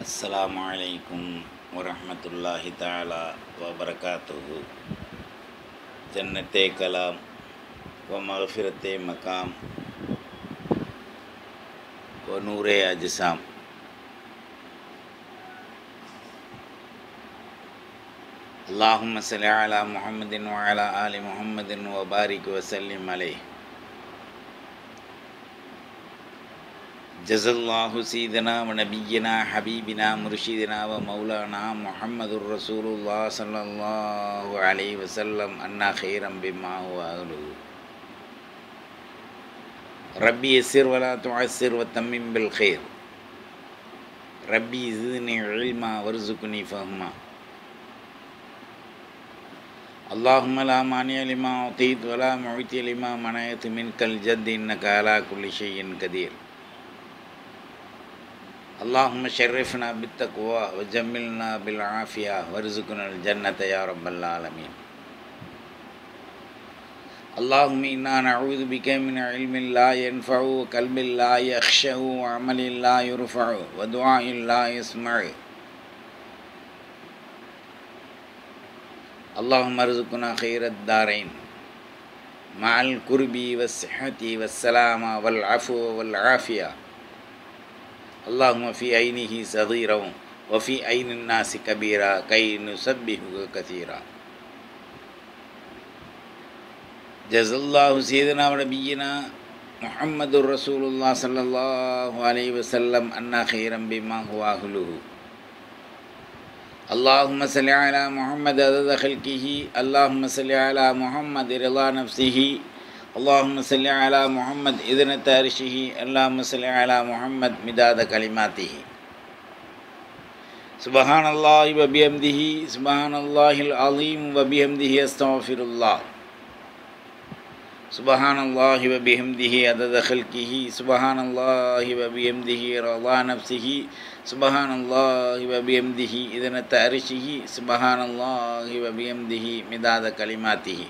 السلام عليكم ورحمة الله تعالى وبركاته جنت كلام ومغفرة مقام ونور أجسام اللهم صل على محمد وعلى آل محمد وبارك وسلم عليه جزا الله سيدنا ونبينا حبيبنا مرشدنا ومولانا محمد رسول الله صلى الله عليه وسلم أنا خيرا بما هو أهله ربي يسر ولا تعسر وتمم بالخير ربي زدني علما وارزقني فهما اللهم لا مانع لما أعطيت ولا معطي لما منعت منك الجد إنك على كل شيء قدير اللهم شرفنا بالتقوى وجملنا بالعافية وارزقنا الجنة يا رب العالمين اللهم إنا نعوذ بك من علم لا ينفع وقلب لا يخشع وعمل لا يرفع ودعاء لا يسمع اللهم ارزقنا خير الدارين مع القرب والصحة والسلامة والعفو والعافية اللهم في عينه صغيرا وفي عين الناس كبيرا كي نسبحك كثيرا جزا الله سيدنا ونبينا محمد رسول الله صلى الله عليه وسلم أنا خيرا بما هو أهله اللهم صل على محمد عدد خلقه اللهم صل على محمد رضا نفسه اللهم صل على محمد إذن تارشه اللهم صل على محمد مداد كلماته سبحان الله وبحمده سبحان الله العظيم وبحمده استغفر الله سبحان الله وبحمده عدد خلقه سبحان الله وبحمده رضا نفسه سبحان الله وبحمده إذن تارشه سبحان الله وبحمده مداد كلماته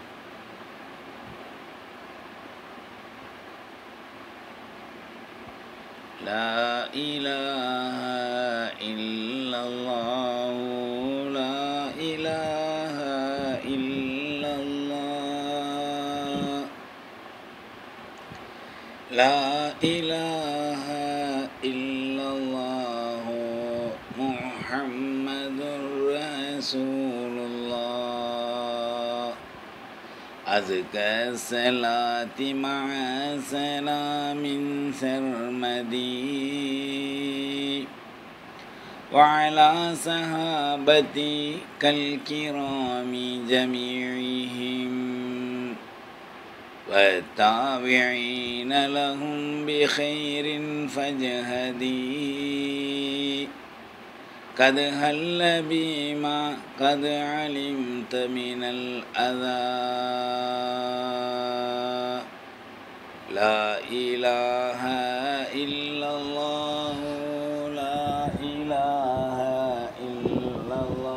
لا إله إلا الله لا إله إلا الله لا إله إلا الله محمد رسول الله أزكى الصلاة مع سلام سرمدي وعلى صحابتي كالكرام جميعهم والتابعين لهم بخير فاجهدي قد هل بما قد علمت من الأذى لا إله إلا الله لا إله إلا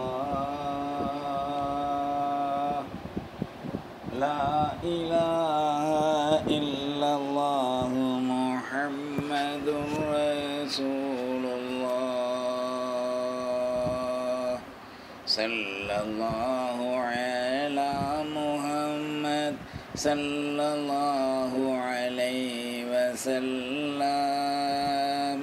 الله لا إله إلا الله محمد رسول الله صلى الله على محمد صلى الله عليه وسلم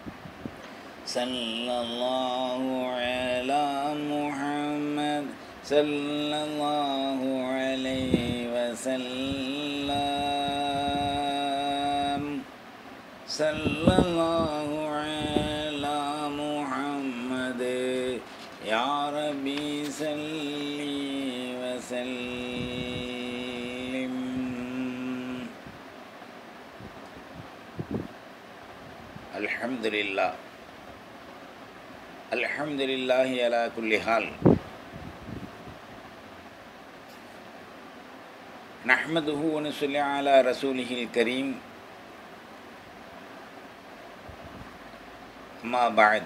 صلى الله على محمد صلى الله عليه وسلم صلى الله على محمد يا ربي صلي وسلم الحمد لله الحمد لله على كل حال نحمده ونصلي على رسوله الكريم ما بعد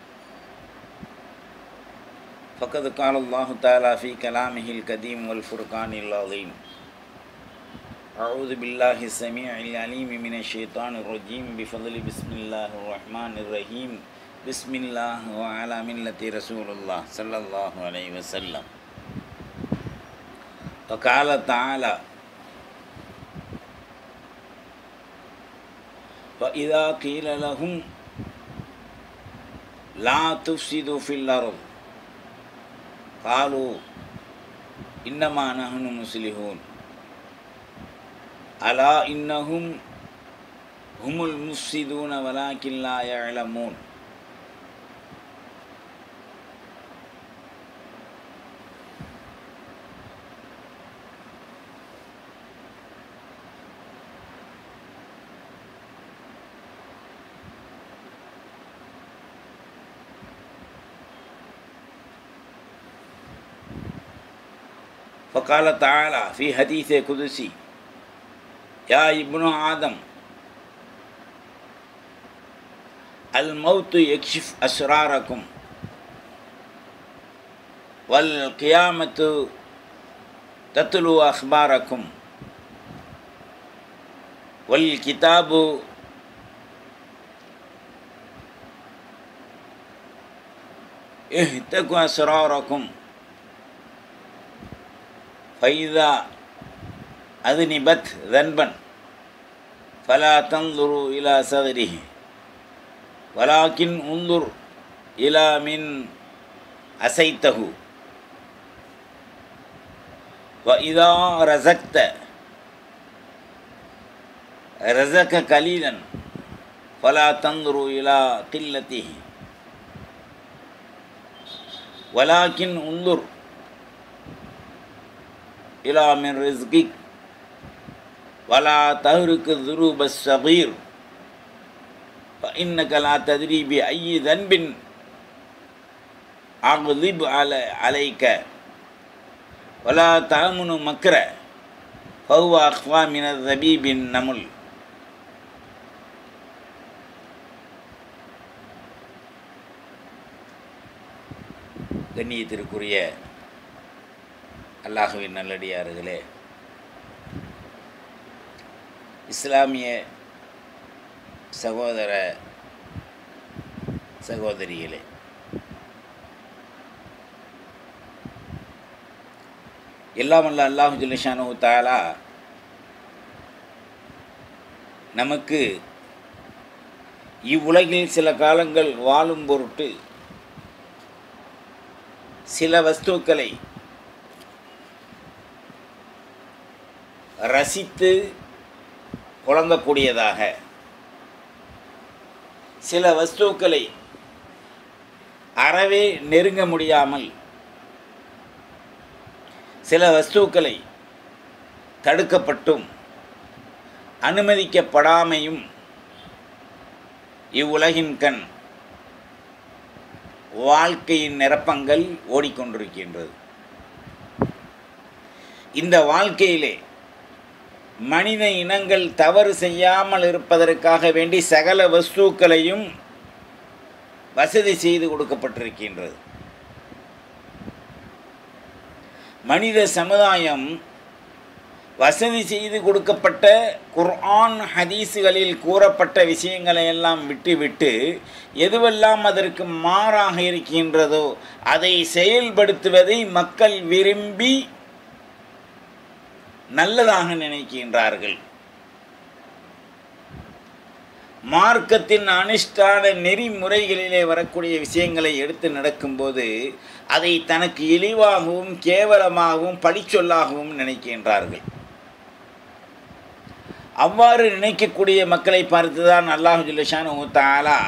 فقد قال الله تعالى في كلامه القديم والفرقان العظيم أعوذ بالله السميع العليم من الشيطان الرجيم بفضل بسم الله الرحمن الرحيم بسم الله وعلى ملة رسول الله صلى الله عليه وسلم وقال تعالى وإذا قيل لهم لا تفسدوا في الأرض قالوا إنما نحن مصلحون ألا إنهم هم المفسدون ولكن لا يعلمون فقال تعالى في حديث قدسي يا ابن آدم الموت يكشف أسراركم والقيامة تتلو أخباركم والكتاب اهتك أسراركم فإذا أذنبت ذنبا فلا تنظروا إلى صغره ولكن انظر إلى من أسيته وإذا رزقت رزق قليلا فلا تنظروا إلى قلته ولكن انظر إلى من رزقك ولا تهرك الذنوب الصغير فإنك لا تدري بأي ذنب أغضب عليك ولا تأمن مكر فهو أخفى من الذبيب النمل கண்ணியத்திற்குரிய அல்லாஹுவின் நல்லடியார்களே இஸ்லாமிய சகோதர சகோதரிகளே எல்லாம் அல்ல அல்லாஹு ஜிலிஷானு தாலா நமக்கு இவ்வுலகில் சில காலங்கள் வாழும் பொருட்டு சில வஸ்துக்களை ரசித்து புழங்கக்கூடியதாக சில வஸ்துக்களை அறவே நெருங்க முடியாமல் சில வஸ்துக்களை தடுக்கப்பட்டும் அனுமதிக்கப்படாமையும் இவ்வுலகின் கண் வாழ்க்கையின் நிரப்பங்கள் ஓடிக்கொண்டிருக்கின்றது இந்த வாழ்க்கையிலே மனித இனங்கள் தவறு செய்யாமல் இருப்பதற்காக வேண்டி சகல வஸ்துக்களையும் வசதி செய்து கொடுக்கப்பட்டிருக்கின்றது மனித சமுதாயம் வசதி செய்து கொடுக்கப்பட்ட குர்ஆன் ஹதீஸுகளில் கூறப்பட்ட விஷயங்களை எல்லாம் விட்டுவிட்டு எதுவெல்லாம் அதற்கு மாறாக இருக்கின்றதோ அதை செயல்படுத்துவதை மக்கள் விரும்பி நல்லதாக நினைக்கின்றார்கள் மார்க்கத்தின் அனுஷ்டான நெறிமுறைகளிலே வரக்கூடிய விஷயங்களை எடுத்து நடக்கும்போது அதை தனக்கு இழிவாகவும் கேவலமாகவும் பழிச்சொல்லாகவும் நினைக்கின்றார்கள் அவ்வாறு நினைக்கக்கூடிய மக்களை பார்த்து தான் அல்லாஹு ஜுல்லஷான் தாலா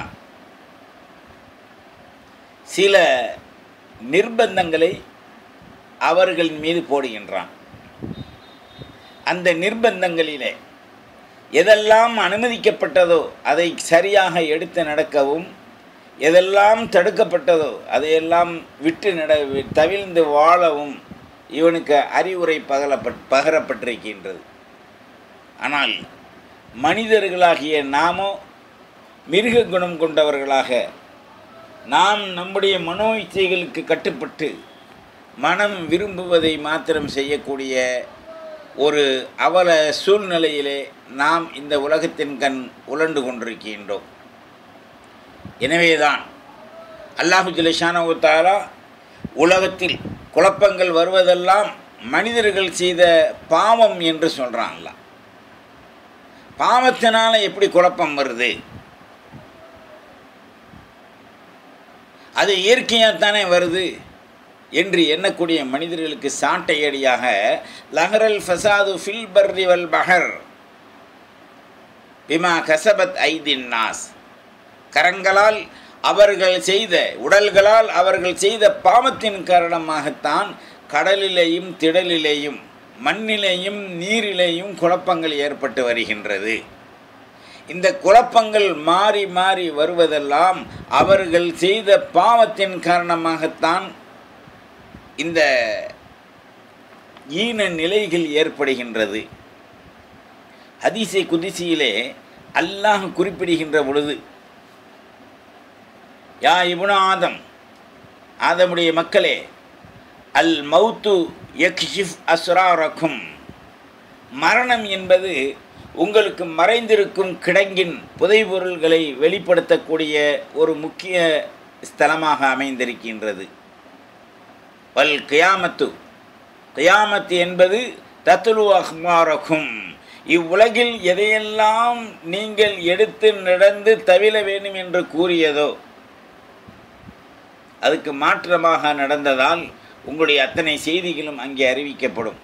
சில நிர்பந்தங்களை அவர்களின் மீது போடுகின்றான் அந்த நிர்பந்தங்களிலே எதெல்லாம் அனுமதிக்கப்பட்டதோ அதை சரியாக எடுத்து நடக்கவும் எதெல்லாம் தடுக்கப்பட்டதோ அதையெல்லாம் விட்டு நட தவிழ்ந்து வாழவும் இவனுக்கு அறிவுரை பகலப்பட் பகரப்பட்டிருக்கின்றது ஆனால் மனிதர்களாகிய நாமோ மிருக குணம் கொண்டவர்களாக நாம் நம்முடைய மனோ இச்சைகளுக்கு கட்டுப்பட்டு மனம் விரும்புவதை மாத்திரம் செய்யக்கூடிய ஒரு அவல சூழ்நிலையிலே நாம் இந்த உலகத்தின் கண் உழண்டு கொண்டிருக்கின்றோம் எனவேதான் அல்லாஹு ஜிலஷானவுத்தாலா உலகத்தில் குழப்பங்கள் வருவதெல்லாம் மனிதர்கள் செய்த பாவம் என்று சொல்கிறான்ல பாவத்தினால எப்படி குழப்பம் வருது அது இயற்கையாகத்தானே வருது என்று எண்ணக்கூடிய மனிதர்களுக்கு சாட்டையடியாக லஹரல் ஃபசாது ஃபில் பர்ரி வல் பஹர் பிமா கசபத் ஐதின் நாஸ் கரங்களால் அவர்கள் செய்த உடல்களால் அவர்கள் செய்த பாவத்தின் காரணமாகத்தான் கடலிலேயும் திடலிலேயும் மண்ணிலேயும் நீரிலேயும் குழப்பங்கள் ஏற்பட்டு வருகின்றது இந்த குழப்பங்கள் மாறி மாறி வருவதெல்லாம் அவர்கள் செய்த பாவத்தின் காரணமாகத்தான் இந்த ஈன நிலைகள் ஏற்படுகின்றது ஹதீஸை குதிசியிலே அல்லாஹ் குறிப்பிடுகின்ற பொழுது யா இபுன ஆதம் ஆதமுடைய மக்களே அல் மௌத்து யக்ஷிஃப் அஸ்ராரக்கும் மரணம் என்பது உங்களுக்கு மறைந்திருக்கும் கிடங்கின் புதைபொருள்களை வெளிப்படுத்தக்கூடிய ஒரு முக்கிய ஸ்தலமாக அமைந்திருக்கின்றது வல் கியாமத்து கியாமத்து என்பது தத்துலு அஹ்மாரக்கும் இவ்வுலகில் எதையெல்லாம் நீங்கள் எடுத்து நடந்து தவிர வேண்டும் என்று கூறியதோ அதுக்கு மாற்றமாக நடந்ததால் உங்களுடைய அத்தனை செய்திகளும் அங்கே அறிவிக்கப்படும்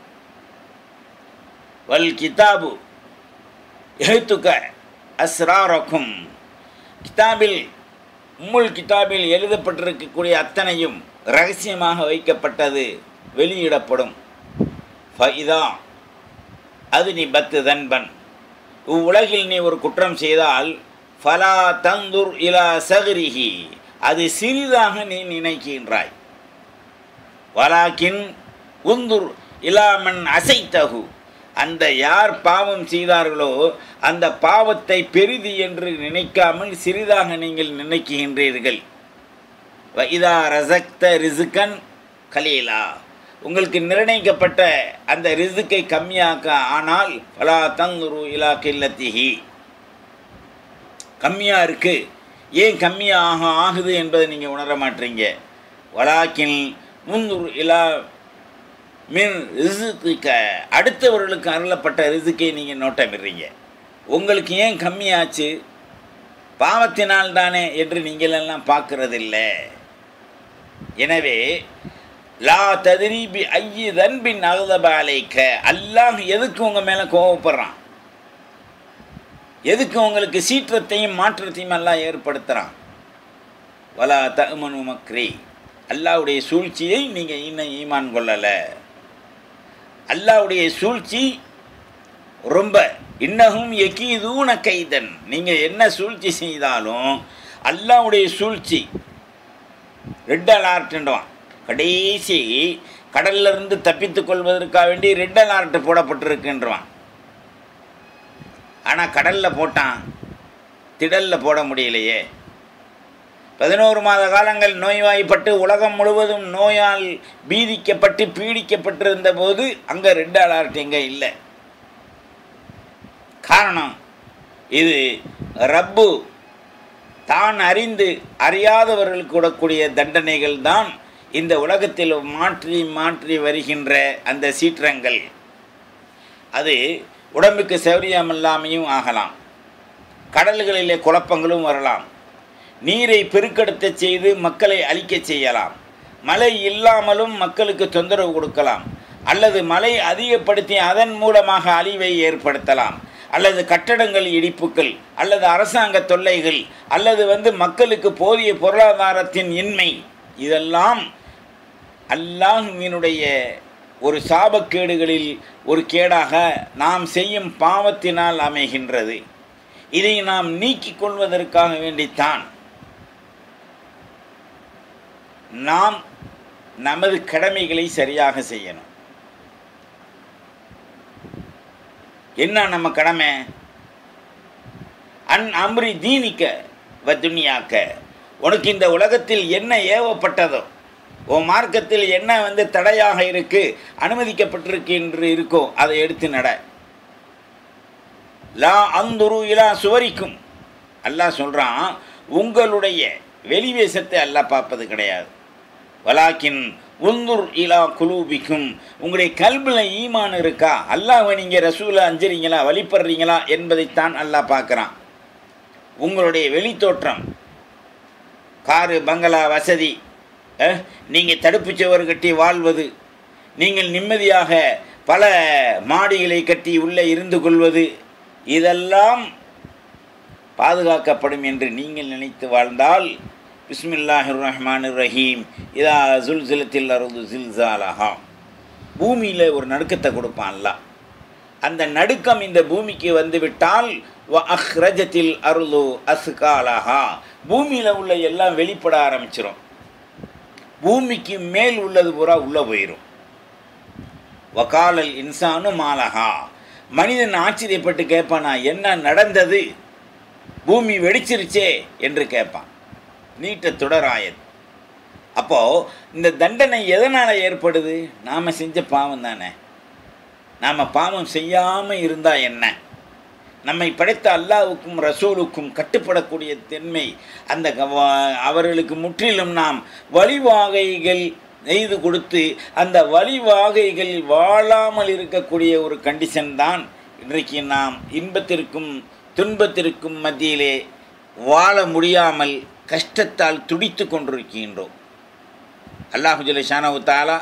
வல் கிதாபு எழுத்துக்க அஸ்ராரக்கும் கிதாபில் உம்முல் கிதாபில் எழுதப்பட்டிருக்கக்கூடிய அத்தனையும் ரகசியமாக வைக்கப்பட்டது வெளியிடப்படும் ஃபைதா அது நீ பத்து தன்பன் இவ்வுலகில் நீ ஒரு குற்றம் செய்தால் ஃபலா தந்துர் இலா சகரிஹி அது சிறிதாக நீ நினைக்கின்றாய் வலாக்கின் உந்துர் இலாமன் அசைத்தகு அந்த யார் பாவம் செய்தார்களோ அந்த பாவத்தை பெரிது என்று நினைக்காமல் சிறிதாக நீங்கள் நினைக்கின்றீர்கள் இதா ரசக்த ரிசுக்கன் கலீலா உங்களுக்கு நிர்ணயிக்கப்பட்ட அந்த ரிசுக்கை கம்மியாக்க ஆனால் பலா தங்குரு இலா கில்லத்திஹி கம்மியாக இருக்குது ஏன் கம்மியாக ஆகுது என்பதை நீங்கள் உணர மாட்டீங்க வலாக்கின் முன்னுரு இலா மின் ரிசுக்க அடுத்தவர்களுக்கு அருளப்பட்ட ரிசுக்கை நீங்கள் நோட்டமிடுறீங்க உங்களுக்கு ஏன் கம்மியாச்சு பாவத்தினால் தானே என்று நீங்கள் எல்லாம் பார்க்கறதில்ல எனவே லா ததிரீபி ஐயி தன்பின் அகதப அலைக்க அல்லாஹ் எதுக்கு உங்கள் மேலே கோவப்படுறான் எதுக்கு உங்களுக்கு சீற்றத்தையும் மாற்றத்தையும் எல்லாம் ஏற்படுத்துகிறான் வலா தமனு மக்ரி அல்லாவுடைய சூழ்ச்சியை நீங்கள் இன்னும் ஈமான் கொள்ளலை அல்லாவுடைய சூழ்ச்சி ரொம்ப இன்னகும் எக்கீதூன கைதன் நீங்கள் என்ன சூழ்ச்சி செய்தாலும் அல்லாவுடைய சூழ்ச்சி ரெட் அலார்ட்டுன்றான் கடைசி கடல்ல இருந்து தப்பித்துக் கொள்வதற்காக வேண்டி ரெட் அலார்ட் போடப்பட்டிருக்குன்றான் ஆனால் கடலில் போட்டான் திடலில் போட முடியலையே பதினோரு மாத காலங்கள் நோய்வாய்ப்பட்டு உலகம் முழுவதும் நோயால் பீதிக்கப்பட்டு பீடிக்கப்பட்டிருந்த போது அங்கே ரெட் அலர்ட் எங்கே இல்லை காரணம் இது ரப்பு தான் அறிந்து அறியாதவர்களுக்கு கூடக்கூடிய தண்டனைகள் தான் இந்த உலகத்தில் மாற்றி மாற்றி வருகின்ற அந்த சீற்றங்கள் அது உடம்புக்கு சௌரியமில்லாமையும் ஆகலாம் கடல்களிலே குழப்பங்களும் வரலாம் நீரை பெருக்கெடுத்த செய்து மக்களை அழிக்கச் செய்யலாம் மழை இல்லாமலும் மக்களுக்கு தொந்தரவு கொடுக்கலாம் அல்லது மழை அதிகப்படுத்தி அதன் மூலமாக அழிவை ஏற்படுத்தலாம் அல்லது கட்டடங்கள் இடிப்புகள் அல்லது அரசாங்க தொல்லைகள் அல்லது வந்து மக்களுக்கு போதிய பொருளாதாரத்தின் இன்மை இதெல்லாம் அல்லாஹுவினுடைய ஒரு சாபக்கேடுகளில் ஒரு கேடாக நாம் செய்யும் பாவத்தினால் அமைகின்றது இதை நாம் நீக்கிக் கொள்வதற்காக வேண்டித்தான் நாம் நமது கடமைகளை சரியாக செய்யணும் என்ன நம்ம கடமை அன் அம்ரி தீனிக்க வ துனியாக்க உனக்கு இந்த உலகத்தில் என்ன ஏவப்பட்டதோ உன் மார்க்கத்தில் என்ன வந்து தடையாக இருக்கு அனுமதிக்கப்பட்டிருக்கு என்று இருக்கோ அதை எடுத்து நட லா அந்துரு இலா சுவரிக்கும் அல்லாஹ் சொல்கிறான் உங்களுடைய வெளி வேஷத்தை அல்லாஹ் பார்ப்பது கிடையாது வலாக்கின் உந்துர் இலா குலூபிக்கும் உங்களுடைய கல்பில் ஈமான் இருக்கா அல்லாஹ்வை நீங்கள் ரசூலை அஞ்சறீங்களா வழிபடுறீங்களா என்பதைத்தான் அல்லாஹ் பார்க்குறான் உங்களுடைய வெளித்தோற்றம் காரு பங்களா வசதி நீங்கள் தடுப்புச் சுவர் கட்டி வாழ்வது நீங்கள் நிம்மதியாக பல மாடிகளை கட்டி உள்ளே இருந்து கொள்வது இதெல்லாம் பாதுகாக்கப்படும் என்று நீங்கள் நினைத்து வாழ்ந்தால் பிஸ்மில்லாஹிர் ரஹ்மான் ரஹீம் இதா ஜுல்சிலத்தில் அருது ஜில்சாலஹா பூமியில் ஒரு நடுக்கத்தை கொடுப்பான் அல்லாஹ் அந்த நடுக்கம் இந்த பூமிக்கு வந்துவிட்டால் வ அஹ்ரஜத்தில் அருளு அஸ்காலஹா பூமியில் உள்ள எல்லாம் வெளிப்பட ஆரம்பிச்சிடும் பூமிக்கு மேல் உள்ளது பூரா உள்ளே போயிடும் வகாலல் இன்சானு மாலஹா மனிதன் ஆச்சரியப்பட்டு கேட்பானா என்ன நடந்தது பூமி வெடிச்சிருச்சே என்று கேட்பான் நீட்ட தொடராயது அப்போது இந்த தண்டனை எதனால் ஏற்படுது நாம் செஞ்ச பாவம் தானே நாம் பாவம் செய்யாமல் இருந்தால் என்ன நம்மை படைத்த அல்லாவுக்கும் ரசூலுக்கும் கட்டுப்படக்கூடிய தன்மை அந்த கவ- அவர்களுக்கு முற்றிலும் நாம் வழிவாகைகள் செய்து கொடுத்து அந்த வழிவாகைகள் வாழாமல் இருக்கக்கூடிய ஒரு கண்டிஷன் தான் இன்றைக்கு நாம் இன்பத்திற்கும் துன்பத்திற்கும் மத்தியிலே வாழ முடியாமல் கஷ்டத்தால் துடித்து கொண்டிருக்கின்றோம் அல்லாஹு ஜல்லிஷானவு தாலா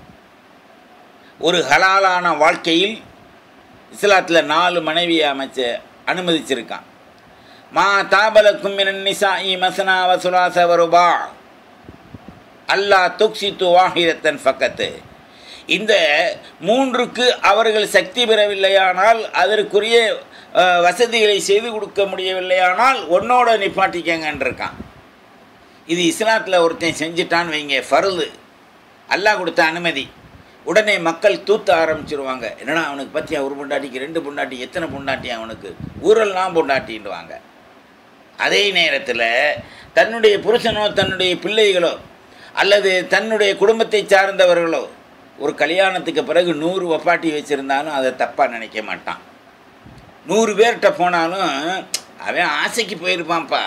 ஒரு ஹலாலான வாழ்க்கையில் இஸ்லாத்தில் நாலு மனைவியை அமைச்ச அனுமதிச்சிருக்கான் மா தாபலக்கும் மினன் நிசாஇ மசனா வசுலாச வருபா அல்லாஹ் துக்சித்து வாஹிரத்தன் ஃபக்கத்து இந்த மூன்றுக்கு அவர்கள் சக்தி பெறவில்லையானால் அதற்குரிய அஹ், வசதிகளை செய்து கொடுக்க முடியவில்லையானால் ஒன்னோட நிப்பாட்டிக்கங்கன்னு இருக்கான் இது இஸ்லாத்தில் ஒருத்தன் செஞ்சிட்டான்னு வைங்க ஃபருது அல்லாஹ் கொடுத்த அனுமதி உடனே மக்கள் தூத்த ஆரம்பிச்சிருவாங்க என்னடா அவனுக்கு பற்றியா ஒரு பொண்டாட்டிக்கு ரெண்டு பொண்டாட்டி எத்தனை பொண்டாட்டி அவனுக்கு ஊரெல்லாம் பொண்டாட்டின்டுவாங்க அதே நேரத்தில் தன்னுடைய புருஷனோ தன்னுடைய பிள்ளைகளோ அல்லது தன்னுடைய குடும்பத்தை சார்ந்தவர்களோ ஒரு கல்யாணத்துக்கு பிறகு நூறு வப்பாட்டி வச்சுருந்தாலும் அதை தப்பாக நினைக்க மாட்டான் நூறு பேர்கிட்ட போனாலும் அவன் ஆசைக்கு போயிருப்பான்ப்பா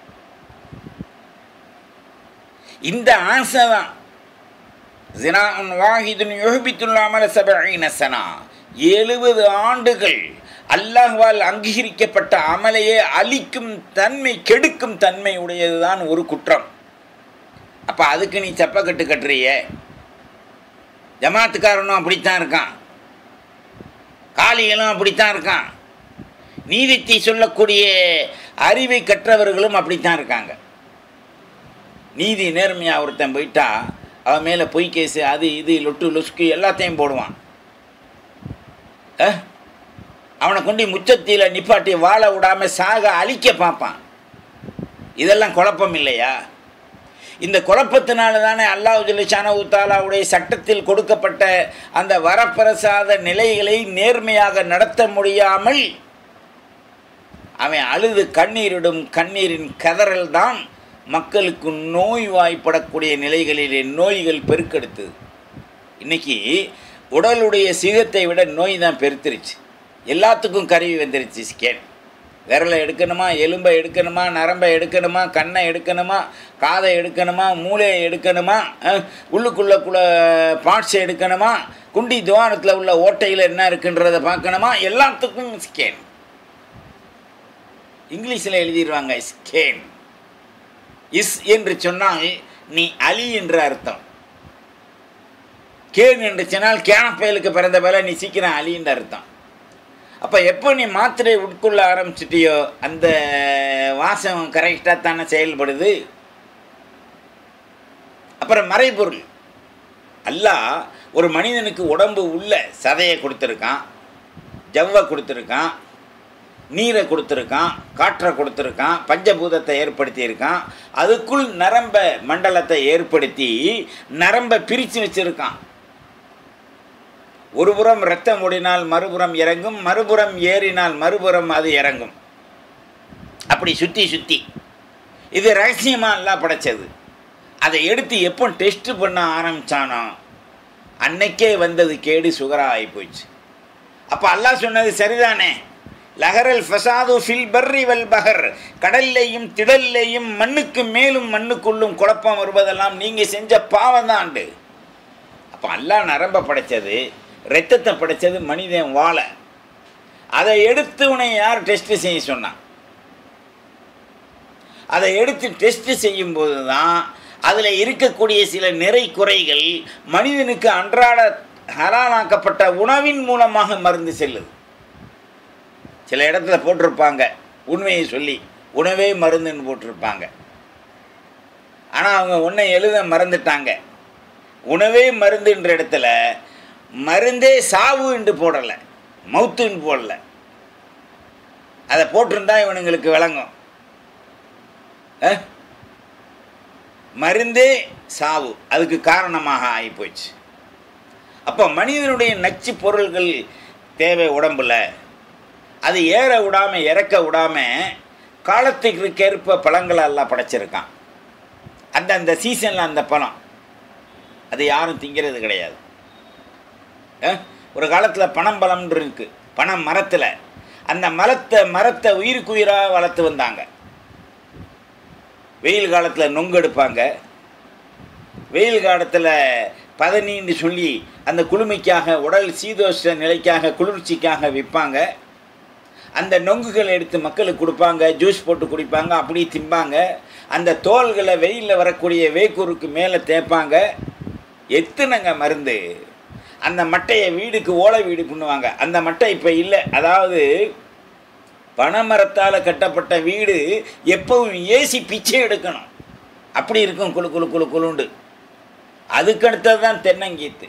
இந்த ஆசை தான் ஜினான் வாஹிதுன் யுஹபித்துல்லாமல் சபீன சனா எழுபது ஆண்டுகள் அல்லாஹ்வால் அங்கீகரிக்கப்பட்ட அமலையே அழிக்கும் தன்மை கெடுக்கும் தன்மை உடையதுதான் ஒரு குற்றம் அப்போ அதுக்கு நீ செப்பக்கட்டு கட்டுறிய ஜமாத்துக்காரனும் அப்படித்தான் இருக்கான் காளிகளும் அப்படித்தான் இருக்கான் நீதித்தை சொல்லக்கூடிய அறிவை கற்றவர்களும் அப்படித்தான் இருக்காங்க நீதி நேர்மையாக ஒருத்தன் போயிட்டா அவன் மேலே பொய் கேஸு அது இது லொட்டு லொஸ்கு எல்லாத்தையும் போடுவான் அஹ்? அவனை கொண்டு முச்சத்தியில் நிப்பாட்டி வாழ விடாமல் சாக அழிக்க பார்ப்பான் இதெல்லாம் குழப்பம் இல்லையா இந்த குழப்பத்தினால தானே அல்லாஹ் ஜல்லிஷான உத்தாலாவுடைய சட்டத்தில் கொடுக்கப்பட்ட அந்த வரப்பிரசாத நிலைகளை நேர்மையாக நடத்த முடியாமல் அவன் அழுது கண்ணீரிடும் கண்ணீரின் கதறல் தான் மக்களுக்கு நோய்வாய்ப்படக்கூடிய நிலைகளிலே நோய்கள் பெருக்கெடுத்தது இன்னைக்கு உடலுடைய சிகத்தை விட நோய் தான் பெருத்துருச்சு எல்லாத்துக்கும் கருவி வந்துருச்சு ஸ்கேன் விரலை எடுக்கணுமா எலும்பை எடுக்கணுமா நரம்பை எடுக்கணுமா கண்ணை எடுக்கணுமா காதை எடுக்கணுமா மூளையை எடுக்கணுமா அஹ், உள்ளுக்குள்ளக்குள்ள பார்ட்ஸை எடுக்கணுமா குண்டி துவாரத்தில் உள்ள ஓட்டையில் என்ன இருக்குன்றதை பார்க்கணுமா எல்லாத்துக்கும் ஸ்கேன் இங்கிலீஷில் எழுதிடுவாங்க ஸ்கேன் இஸ் என்று சொன்னால் நீ அலி என்ற அர்த்தம் கேன் என்று சொன்னால் கேனப்பயலுக்கு பிறந்த போல நீ சீக்கிரம் அலின்ற அர்த்தம் அப்போ எப்போ நீ மாத்திரை உட்கொள்ள ஆரம்பிச்சிட்டியோ அந்த வாசம் கரெக்டாக தானே செயல்படுது அப்புறம் மறைபொருள் அல்லாஹ் ஒரு மனிதனுக்கு உடம்பு உள்ள சதையை கொடுத்துருக்கான் ஜவ்வை கொடுத்துருக்கான் நீரை கொடுத்துருக்கான் காற்றை கொடுத்துருக்கான் பஞ்சபூதத்தை ஏற்படுத்தியிருக்கான் அதுக்குள் நரம்ப மண்டலத்தை ஏற்படுத்தி நரம்பை பிரித்து வச்சிருக்கான் ஒரு புறம் ரத்தம் ஓடினால் மறுபுறம் இறங்கும் மறுபுறம் ஏறினால் மறுபுறம் அது இறங்கும் அப்படி சுற்றி சுற்றி இது ரகசியமாக எல்லாம் படைச்சது அதை எடுத்து எப்போ டெஸ்ட் பண்ண ஆரம்பித்தானோ அன்னைக்கே வந்தது கேடு சுகராக ஆகிப்போச்சு அப்போ அல்லாஹ் சொன்னது சரிதானே லஹரல் ஃபசாது ஃபில் பர்ரி வல் பஹர் கடல்லையும் திடல்லையும் மண்ணுக்கு மேலும் மண்ணுக்குள்ளும் குழப்பம் வருவதெல்லாம் நீங்கள் செஞ்ச பாவம் தான்ண்டு அப்போ அல்லாஹ் நரம்ப படைச்சது ரத்தத்தை படைச்சது மனிதன் வாழை அதை எடுத்து உன்னை யார் டெஸ்ட் செய்ய சொன்னான் அதை எடுத்து டெஸ்ட் செய்யும்போது தான் அதில் இருக்கக்கூடிய சில நிறை குறைகள் மனிதனுக்கு அன்றாட ஹலாலாக்கப்பட்ட உணவின் மூலமாக மருந்து செல்லுது சில இடத்துல போட்டிருப்பாங்க உண்மையை சொல்லி உணவே மருந்துன்னு போட்டிருப்பாங்க ஆனால் அவங்க ஒன்றை எழுத மறந்துட்டாங்க உணவே மருந்துன்ற இடத்துல மருந்தே சாவு என்று போடலை மவுத்துன்னு போடல அதை போட்டிருந்தா இவனுங்களுக்கு விளங்கும் அஹ்? மருந்தே சாவு அதுக்கு காரணமாக ஆகிப்போச்சு அப்போ மனிதனுடைய நச்சு பொருள்கள் தேவை உடம்புல அது ஏற விடாமல் இறக்க விடாமல் காலத்துக்கு ஏற்ப பழங்களை எல்லாம் படைச்சிருக்கான் அந்த அந்த சீசனில் அந்த பழம் அது யாரும் திங்கிறது கிடையாது அஹ்? ஒரு காலத்தில் பனம் பழம்னு இருக்கு பனம் மரத்தில் அந்த மரத்தை மரத்தை உயிருக்கு உயிராக வளர்த்து வந்தாங்க வெயில் காலத்தில் நொங்கு எடுப்பாங்க வெயில் காலத்தில் பதனின்னு சொல்லி அந்த குளுமைக்காக உடல் சீதோஷ நிலைக்காக குளிர்ச்சிக்காக விற்பாங்க அந்த நொங்குகளை எடுத்து மக்களுக்கு கொடுப்பாங்க ஜூஸ் போட்டு குடிப்பாங்க அப்படி திம்பாங்க அந்த தோள்களை வெயிலில் வரக்கூடிய வேக்கூருக்கு மேலே தேய்ப்பாங்க எத்தனைங்க மருந்து அந்த மட்டையை வீடுக்கு ஓலை வீடு பண்ணுவாங்க அந்த மட்டை இப்போ இல்லை அதாவது பனைமரத்தால் கட்டப்பட்ட வீடு எப்பவும் ஏசி பிச்சை எடுக்கணும் அப்படி இருக்கும் குளு குளு குளு குளுண்டு அதுக்கடுத்தது தான் தென்னங்கீத்து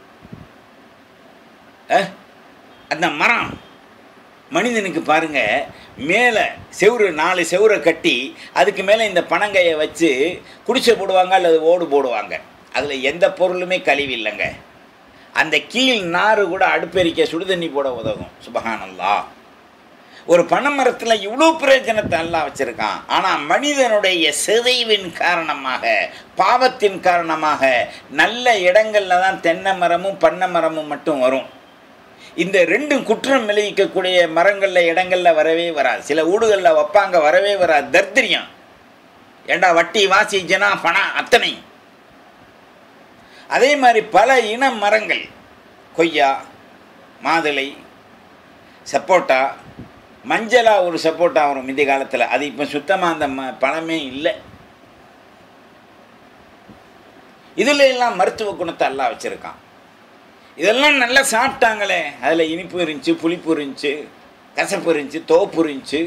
அஹ், அந்த மரம் மனிதனுக்கு பாருங்க மேலே செவுரு நாலு செவுரை கட்டி அதுக்கு மேலே இந்த பனங்கையை வச்சு குடிசை போடுவாங்க அல்லது ஓடு போடுவாங்க அதில் எந்த பொருளுமே கழிவு இல்லைங்க அந்த கீழ் நாறு கூட அடுப்பெரிக்க சுடுதண்ணி போட உதவும் சுபஹானல்லா ஒரு பனைமரத்தில் இவ்வளோ பிரயோஜனத்தை எல்லாம் வச்சுருக்கான் ஆனால் மனிதனுடைய சிதைவின் காரணமாக பாவத்தின் காரணமாக நல்ல இடங்களில் தான் தென்னை மரமும் பண்ணை மரமும் மட்டும் வரும் இந்த ரெண்டும் குற்றம் விளைவிக்கக்கூடிய மரங்களில் இடங்களில் வரவே வராது சில ஊடுகளில் வைப்பாங்க வரவே வராது தர்திரியம் ஏண்டா வட்டி வாசி ஜனா பணம் அத்தனை அதே மாதிரி பல இன மரங்கள் கொய்யா மாதுளை சப்போட்டா மஞ்சளா ஒரு சப்போட்டா வரும் முந்தைய காலத்தில் அது இப்போ சுத்தமாக அந்த ம பழமே இல்லை இதில் எல்லாம் மருத்துவ குணத்தை எல்லாம் வச்சுருக்கான் இதெல்லாம் நல்லா சாப்பிட்டாங்களே அதில் இனிப்பு இருந்துச்சு புளிப்பு இருந்துச்சு கசப்பு இருந்துச்சு தோப்பு இருந்துச்சு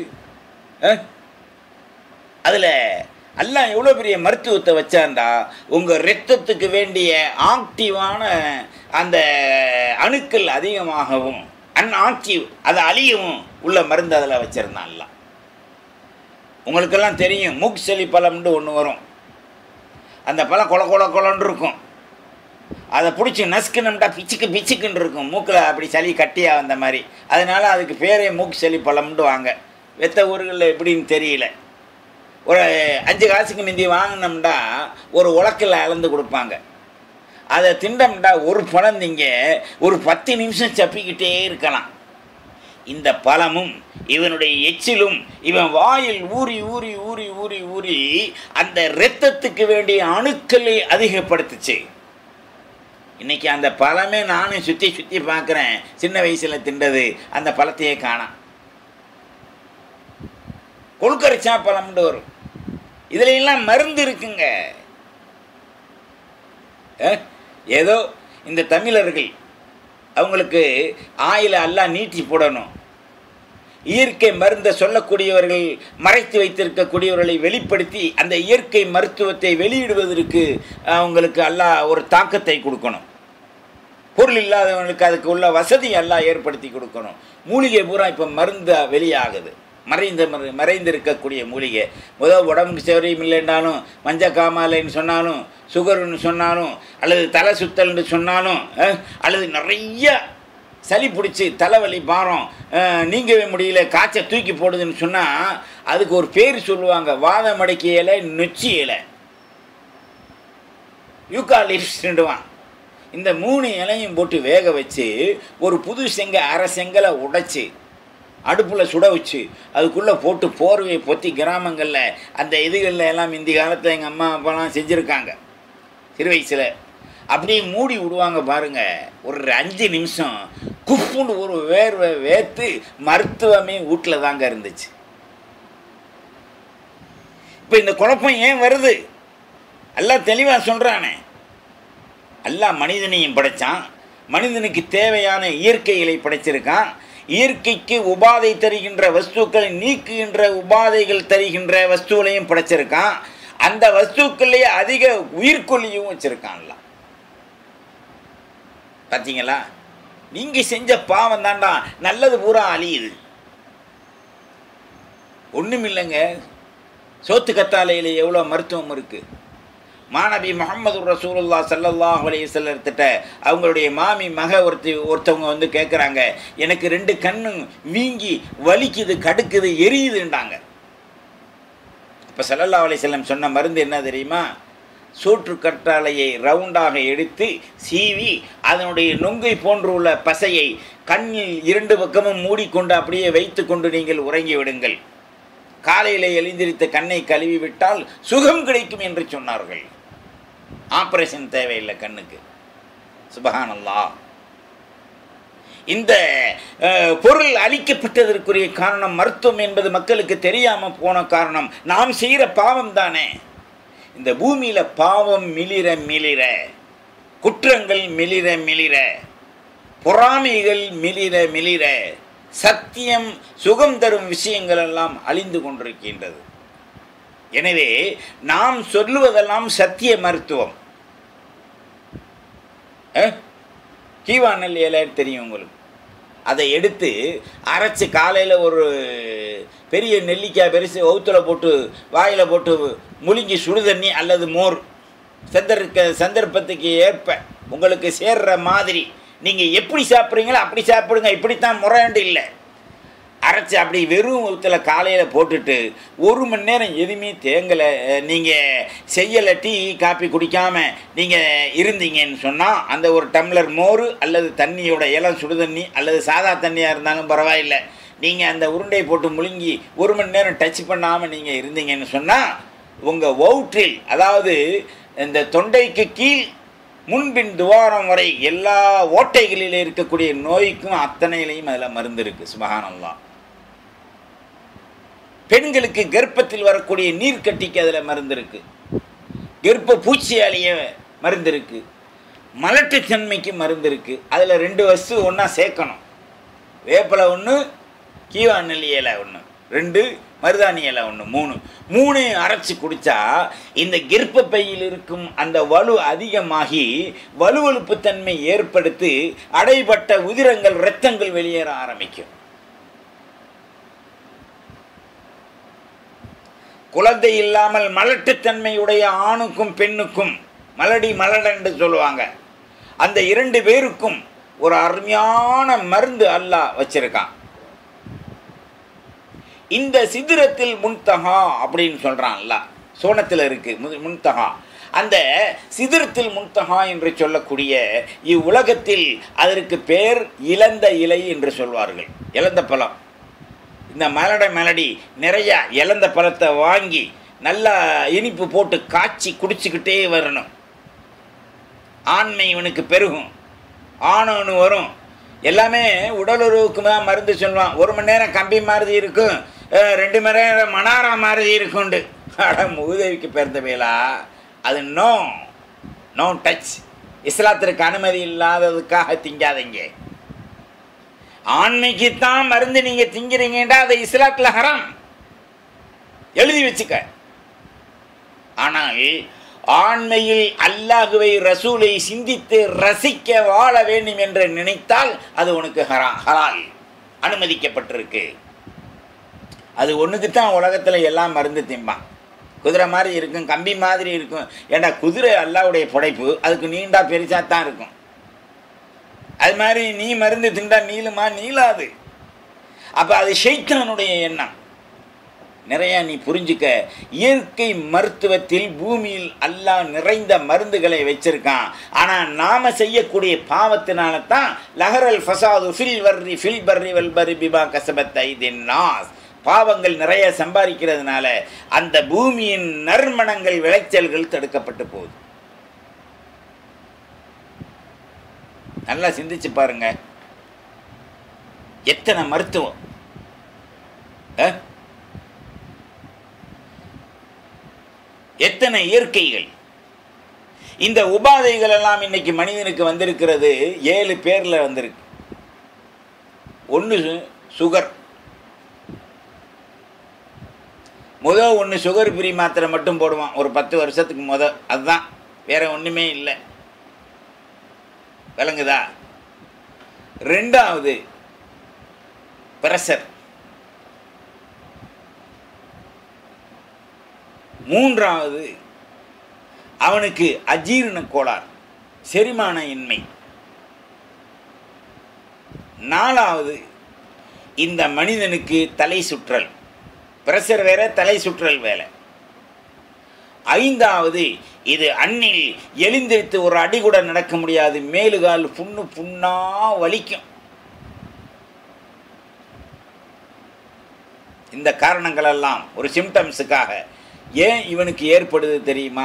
அதில் எல்லாம் எவ்வளோ பெரிய மருத்துவத்தை வச்சாண்டா உங்கள் ரத்தத்துக்கு வேண்டிய ஆக்டிவான அந்த அணுக்கள் அதிகமாகவும் அன்ஆக்டிவ் அது அழியவும் உள்ள மருந்து அதில் வச்சுருந்தான்ல உங்களுக்கெல்லாம் தெரியும் மூக்கு செலி பழம்னு ஒன்று வரும் அந்த பழம் கொல கொல கொலன்னு இருக்கும் அதை பிடிச்சி நசுக்குனோம்டா பிச்சுக்கு பிச்சுக்குன்னு இருக்கும் மூக்கில் அப்படி சளி கட்டியா வந்த மாதிரி அதனால அதுக்கு பேரே மூக்கு சளி பழம்னு வாங்க வெத்த ஊர்களில் எப்படின்னு தெரியல ஒரு அஞ்சு காசுக்கு முந்தி வாங்கினோம்டா ஒரு உலக்கில் அளந்து கொடுப்பாங்க அதை திண்டம்டா ஒரு பழம் திங்க ஒரு பத்து நிமிஷம் சப்பிக்கிட்டே இருக்கலாம் இந்த பழமும் இவனுடைய எச்சிலும் இவன் வாயில் ஊறி ஊறி ஊறி ஊறி ஊறி அந்த இரத்தத்துக்கு வேண்டிய அணுக்களை அதிகப்படுத்துச்சு இன்னைக்கு அந்த பழமே நானும் சுற்றி சுற்றி பார்க்குறேன் சின்ன வயசில் திண்டது அந்த பழத்தையே காணாம் கொழுக்கரிச்சா பழம்னு வரும் இதுல எல்லாம் மருந்து இருக்குங்க அஹ், ஏதோ இந்த தமிழர்கள் அவங்களுக்கு ஆயில எல்லாம் நீட்டி போடணும் இயற்கை மருந்தை சொல்லக்கூடியவர்கள் மறைத்து வைத்திருக்கக்கூடியவர்களை வெளிப்படுத்தி அந்த இயற்கை மருத்துவத்தை வெளியிடுவதற்கு அவங்களுக்கு அல்லாஹ் ஒரு தாக்கத்தை கொடுக்கணும் பொருள் இல்லாதவங்களுக்கு அதுக்கு உள்ள வசதி எல்லாம் ஏற்படுத்தி கொடுக்கணும் மூலிகை பூரா இப்போ மருந்து வெளியாகுது மறைந்த மறு மறைந்திருக்கக்கூடிய மூலிகை முதல் உடம்புக்கு சௌரியம் இல்லைன்னாலும் மஞ்ச காமாலைன்னு சொன்னாலும் சுகர்னு சொன்னாலும் அல்லது தலை சுத்தல்னு சொன்னாலும் அஹ், அல்லது நிறைய சளி பிடிச்சி தலைவலி பாரம் அஹ், நீங்கவே முடியல காய்ச்சல் தூக்கி போடுதுன்னு சொன்னால் அதுக்கு ஒரு பேர் சொல்லுவாங்க வாத மடக்கி இலை நொச்சி இலை யூகாலிப்ஸ்டுவான் இந்த மூணு இலையும் போட்டு வேக வச்சு ஒரு புது செங்க அரை செங்கலை உடைச்சி அடுப்பில் சுட வச்சு அதுக்குள்ளே போட்டு போர்வையை பொத்தி கிராமங்களில் அந்த இதுகளில் எல்லாம் இந்த காலத்தில் எங்கள் அம்மா அப்பாலாம் செஞ்சுருக்காங்க சிறு வயசில் அப்படியே மூடி விடுவாங்க பாருங்க ஒரு அஞ்சு நிமிஷம் குப்புன்னு ஒரு வேர்வை வேர்த்து மருத்துவமே வீட்டில் தாங்க இருந்துச்சு இப்போ இந்த குழப்பம் ஏன் வருது எல்லாம் தெளிவாக சொல்கிறானே அல்லாஹ் மனிதனையும் படைச்சான் மனிதனுக்கு தேவையான இயற்கைகளை படைச்சிருக்கான் இயற்கைக்கு உபாதை தருகின்ற வஸ்துக்களை நீக்குகின்ற உபாதைகள் தருகின்ற வஸ்துகளையும் படைச்சிருக்கான் அந்த வஸ்துக்கள்லேயே அதிக உயிர்கொல்லியும் வச்சிருக்கான்ல பார்த்தீங்களா நீங்கள் செஞ்ச பாவம் தாண்டா நல்லது பூரா அழியுது ஒன்றும் இல்லைங்க சோத்து கத்தாலையில் எவ்வளோ மருத்துவம் இருக்குது மாநபி முகமது ரசூலுல்லா சல்லல்லாஹ் அலையத்திட்ட அவங்களுடைய மாமி மக ஒருத்தி ஒருத்தவங்க வந்து கேட்குறாங்க எனக்கு ரெண்டு கண்ணு வீங்கி வலிக்குது கடுக்குது எரியுதுன்றாங்க இப்போ சல்லல்லா அலையம் சொன்ன மருந்து என்ன தெரியுமா சோற்று கற்றாழையை ரவுண்டாக எடுத்து சீவி அதனுடைய நொங்கை போன்றுள்ள பசையை கண்ணில் இரண்டு பக்கமும் மூடிக்கொண்டு அப்படியே வைத்து கொண்டு நீங்கள் உறங்கி விடுங்கள் காலையில் எழுந்திரித்த கண்ணை கழுவி விட்டால் சுகம் கிடைக்கும் என்று சொன்னார்கள் ஆப்ரேஷன் தேவையில்லை கண்ணுக்கு சுபஹானல்லா இந்த அஹ், பொருள் அளிக்கப்பட்டதற்குரிய காரணம் மருத்துவம் என்பது மக்களுக்கு தெரியாமல் போன காரணம் நாம் செய்கிற பாவம் தானே இந்த பூமியில் பாவம் மிளிர மிளிர குற்றங்கள் மிளிர மிளிர பொறாமைகள் மிளிர மிளிர சத்தியம் சுகம் தரும் விஷயங்கள் எல்லாம் அழிந்து கொண்டிருக்கின்றது எனவே நாம் சொல்லுவதெல்லாம் சத்திய மருத்துவம் அஹ்? கீவானல் இலை தெரியும் உங்களுக்கு அதை எடுத்து அரைச்சி காலையில் ஒரு பெரிய நெல்லிக்காய் பெருசு ஒவுத்தில் போட்டு வாயில் போட்டு முழுங்கி சுடுதண்ணி அல்லது மோர் சந்தர்க்க சந்தர்ப்பத்துக்கு ஏற்ப உங்களுக்கு சேர்ற மாதிரி நீங்கள் எப்படி சாப்பிட்றீங்களோ அப்படி சாப்பிடுங்க இப்படித்தான் முறையாண்டு இல்லை அரைச்சி அப்படி வெறும் ஊத்தில் காலையில் போட்டுட்டு ஒரு மணி நேரம் எதுவுமே தேங்கலை நீங்கள் செய்யலை டீ காப்பி குடிக்காமல் நீங்கள் இருந்தீங்கன்னு சொன்னால் அந்த ஒரு டம்ளர் மோர் அல்லது தண்ணியோட இளம் சுடுதண்ணி அல்லது சாதா தண்ணியாக இருந்தாலும் பரவாயில்லை நீங்கள் அந்த உருண்டை போட்டு முழுங்கி ஒரு மணி நேரம் டச் பண்ணாமல் நீங்கள் இருந்தீங்கன்னு சொன்னால் உங்கள் வவுற்றில் அதாவது இந்த தொண்டைக்கு கீழ் முன்பின் துவாரம் வரை எல்லா ஓட்டைகளில் இருக்கக்கூடிய நோய்க்கும் அத்தனையிலையும் அதில் மருந்து இருக்குது சுபஹானல்லாஹ் பெண்களுக்கு கர்ப்பத்தில் வரக்கூடிய நீர்க்கட்டிக்கு அதில் மருந்து இருக்கு கர்ப்ப பூச்சியாலேயே மருந்து இருக்கு மலட்டுத்தன்மைக்கு மருந்து இருக்கு அதில் ரெண்டு வஸ்து ஒன்றா சேர்க்கணும் வேப்பிலை ஒன்று கீவாநெல்லி இலை ஒன்று ரெண்டு மருதாணி இலை ஒன்று மூணு மூணு அரைச்சி குடித்தா இந்த கர்ப்ப பையில் இருக்கும் அந்த வலு அதிகமாகி வலுவழுப்பு தன்மை ஏற்படுத்தி அடைபட்ட உதிரங்கள் இரத்தங்கள் வெளியேற ஆரம்பிக்கும் குழந்தை இல்லாமல் மலட்டுத்தன்மையுடைய ஆணுக்கும் பெண்ணுக்கும் மலடி மலடென்று சொல்லுவாங்க அந்த இரண்டு பேருக்கும் ஒரு அருமையான மருந்து அல்லாஹ் வச்சிருக்கான் இந்த சிதிரத்தில் முன்தகா அப்படின்னு சொல்கிறான் அல்லாஹ் சோனத்தில் இருக்கு மு- முன்தகா அந்த சிதிரத்தில் முன்தகா என்று சொல்லக்கூடிய இவ்வுலகத்தில் அதற்கு பேர் இழந்த இலை என்று சொல்வார்கள் இழந்த பழம் இந்த மலட மெலடி நிறையா இழந்த பழத்தை வாங்கி நல்லா இனிப்பு போட்டு காய்ச்சி குடிச்சுக்கிட்டே வரணும் ஆண்மை இவனுக்கு பெருகும் ஆணவனு வரும் எல்லாமே உடலுறவுக்கு தான் மருந்து சொல்லுவான் ஒரு மணி நேரம் கம்பி மாறுதி இருக்கும் அஹ் ரெண்டு மணி நேரம் மணாரா மாறுதி இருக்குண்டு அட மூதேவிக்கு பிறந்தவைகளா அது நோ நோ டச் இஸ்லாத்திற்கு அனுமதி இல்லாததுக்காக திங்காதீங்க ஆண்மைக்குத்தான் மருந்து நீங்க திங்கிறீங்கடா அதை இஸ்லாத்துல ஹராம் எழுதி வச்சுக்க ஆனால் ஆண்மையில் அல்லாஹுவை ரசூலை சிந்தித்து ரசிக்க வாழ வேண்டும் என்று நினைத்தால் அது உனக்கு ஹரா ஹலால் அனுமதிக்கப்பட்டிருக்கு அது ஒன்றுக்கு தான் உலகத்தில் எல்லாம் மருந்து திம்பான் குதிரை மாதிரி இருக்கும் கம்பி மாதிரி இருக்கும் ஏண்டா குதிரை அல்லாவுடைய படைப்பு அதுக்கு நீண்டா பெருசாக தான் இருக்கும் அது மாதிரி நீ மருந்து திண்டா நீளுமா நீளாது அப்போ அது ஷைத்தானுடைய எண்ணம் நிறையா நீ புரிஞ்சுக்க இயற்கை மருத்துவத்தில் பூமியில் அல்லாஹ் நிறைந்த மருந்துகளை வச்சிருக்கான் ஆனால் நாம் செய்யக்கூடிய பாவத்தினால தான் லஹரல் ஃபசாது ஃபில் வர்ரி ஃபில் பர்ரி வல் பரி பிபா கசபத் ஐதின் நாஸ் பாவங்கள் நிறைய சம்பாதிக்கிறதுனால அந்த பூமியின் நறுமணங்கள் விளைச்சல்கள் தடுக்கப்பட்டு போகுது நல்லா சிந்திச்சு பாருங்க எத்தனை மருத்துவம் அஹ்? எத்தனை இயற்கைகள் இந்த உபாதைகள் எல்லாம் இன்னைக்கு மனிதனுக்கு வந்திருக்கிறது ஏழு பேர்ல வந்திருக்கு ஒன்று சுகர் முத ஒன்று சுகர் ஃப்ரீ மாத்திரை மட்டும் போடுவான் ஒரு பத்து வருஷத்துக்கு முத அதுதான் வேற ஒன்றுமே இல்லை விளங்குதா ரெண்டாவது பிரஷர் மூன்றாவது அவனுக்கு அஜீரண கோளாறு செரிமான இன்மை நாலாவது இந்த மனிதனுக்கு தலை சுற்றல் பிரஷர் வேற தலை சுற்றல் வேலை ஐந்தாவது இது அண்ணில் எழுந்திருத்து ஒரு அடி கூட நடக்க முடியாது மேலுகால் புண்ணு புண்ணா வலிக்கும் இந்த காரணங்களெல்லாம் ஒரு சிம்டம்ஸுக்காக ஏன் இவனுக்கு ஏற்படுது தெரியுமா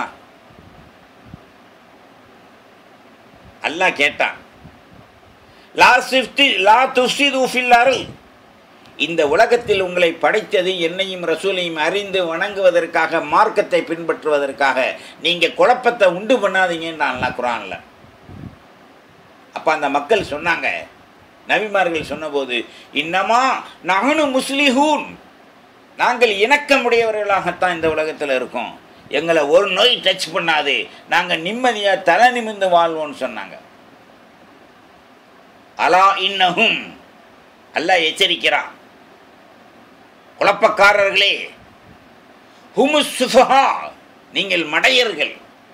அல்லாஹ் கேட்டான் லா சிஃப்டி லா துஃப்சிது ஃபில் அருள் இந்த உலகத்தில் உங்களை படைத்தது என்னையும் ரசூலையும் அறிந்து வணங்குவதற்காக மார்க்கத்தை பின்பற்றுவதற்காக நீங்கள் குழப்பத்தை உண்டு பண்ணாதீங்கன்னு அல்லா குரான்ல அப்போ அந்த மக்கள் சொன்னாங்க நபிமார்கள் சொன்னபோது இன்னமா நகனு முஸ்லிஹூன் நாங்கள் இணக்கமுடையவர்களாகத்தான் இந்த உலகத்தில் இருக்கோம் எங்களை ஒரு நோய் டச் பண்ணாது நாங்கள் நிம்மதியாக தலை நிமிர்ந்து வாழ்வோம்னு சொன்னாங்க அலா இன்னஹும் அல்லாஹ் எச்சரிக்கிறான் குழப்பக்காரர்களே ஹுமுஸ் சுஃபஹா நீங்கள் மடையர்கள்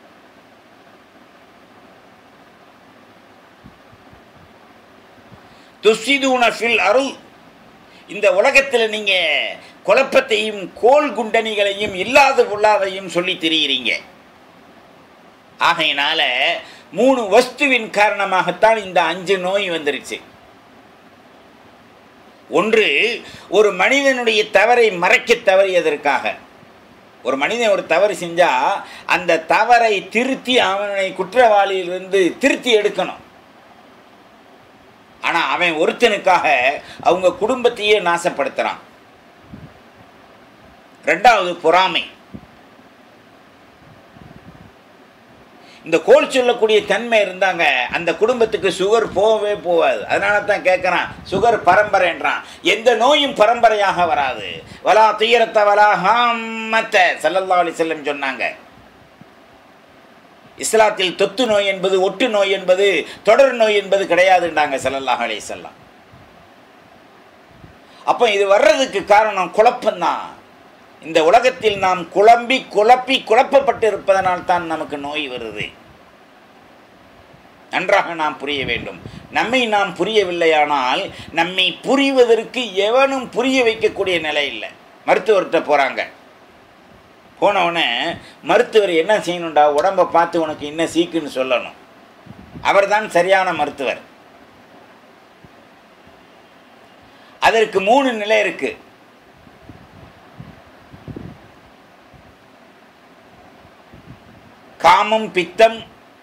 துசிதூன ஃபில் அருள் இந்த உலகத்தில் நீங்கள் குழப்பத்தையும் கோல் குண்டணிகளையும் இல்லாத பொல்லாதையும் சொல்லி திரியிறீங்க ஆகையினால மூணு வஸ்துவின் காரணமாகத்தான் இந்த அஞ்சு நோய் வந்துருச்சு ஒன்று ஒரு மனிதனுடைய தவறை மறைக்க தவறியதற்காக ஒரு மனிதன் ஒரு தவறு செஞ்சால் அந்த தவறை திருத்தி அவனை குற்றவாளியிலிருந்து திருத்தி எடுக்கணும் ஆனால் அவன் ஒருத்தனுக்காக அவங்க குடும்பத்தையே நாசப்படுத்துகிறான் ரெண்டாவது பொறாமை இந்த கோல் சொல்லக்கூடிய தன்மை இருந்தாங்க அந்த குடும்பத்துக்கு சுகர் போகவே போகாது அதனால தான் கேட்குறான் சுகர் பரம்பரைன்றான் எந்த நோயும் பரம்பரையாக வராது வலா துயரத்த வலா ஹாமத்த சல்லல்லா அலி செல்லம் சொன்னாங்க இஸ்லாத்தில் தொத்து நோய் என்பது ஒட்டு நோய் என்பது தொடர் நோய் என்பது கிடையாதுன்றாங்க சல்லல்லாஹ் அலி செல்லம் அப்போ இது வர்றதுக்கு காரணம் குழப்பம்தான் இந்த உலகத்தில் நாம் குழம்பி குழப்பி குழப்பப்பட்டு இருப்பதனால் தான் நமக்கு நோய் வருது நன்றாக நாம் புரிய வேண்டும் நம்மை நாம் புரியவில்லையானால் நம்மை புரிவதற்கு எவனும் புரிய வைக்கக்கூடிய நிலை இல்லை மருத்துவர்கிட்ட போகிறாங்க போனவுடனே மருத்துவர் என்ன செய்யணும்டா உடம்பை பார்த்து உனக்கு என்ன சீக்குன்னு சொல்லணும் அவர்தான் சரியான மருத்துவர் அதற்கு மூணு நிலை இருக்குது காமம் பித்தம்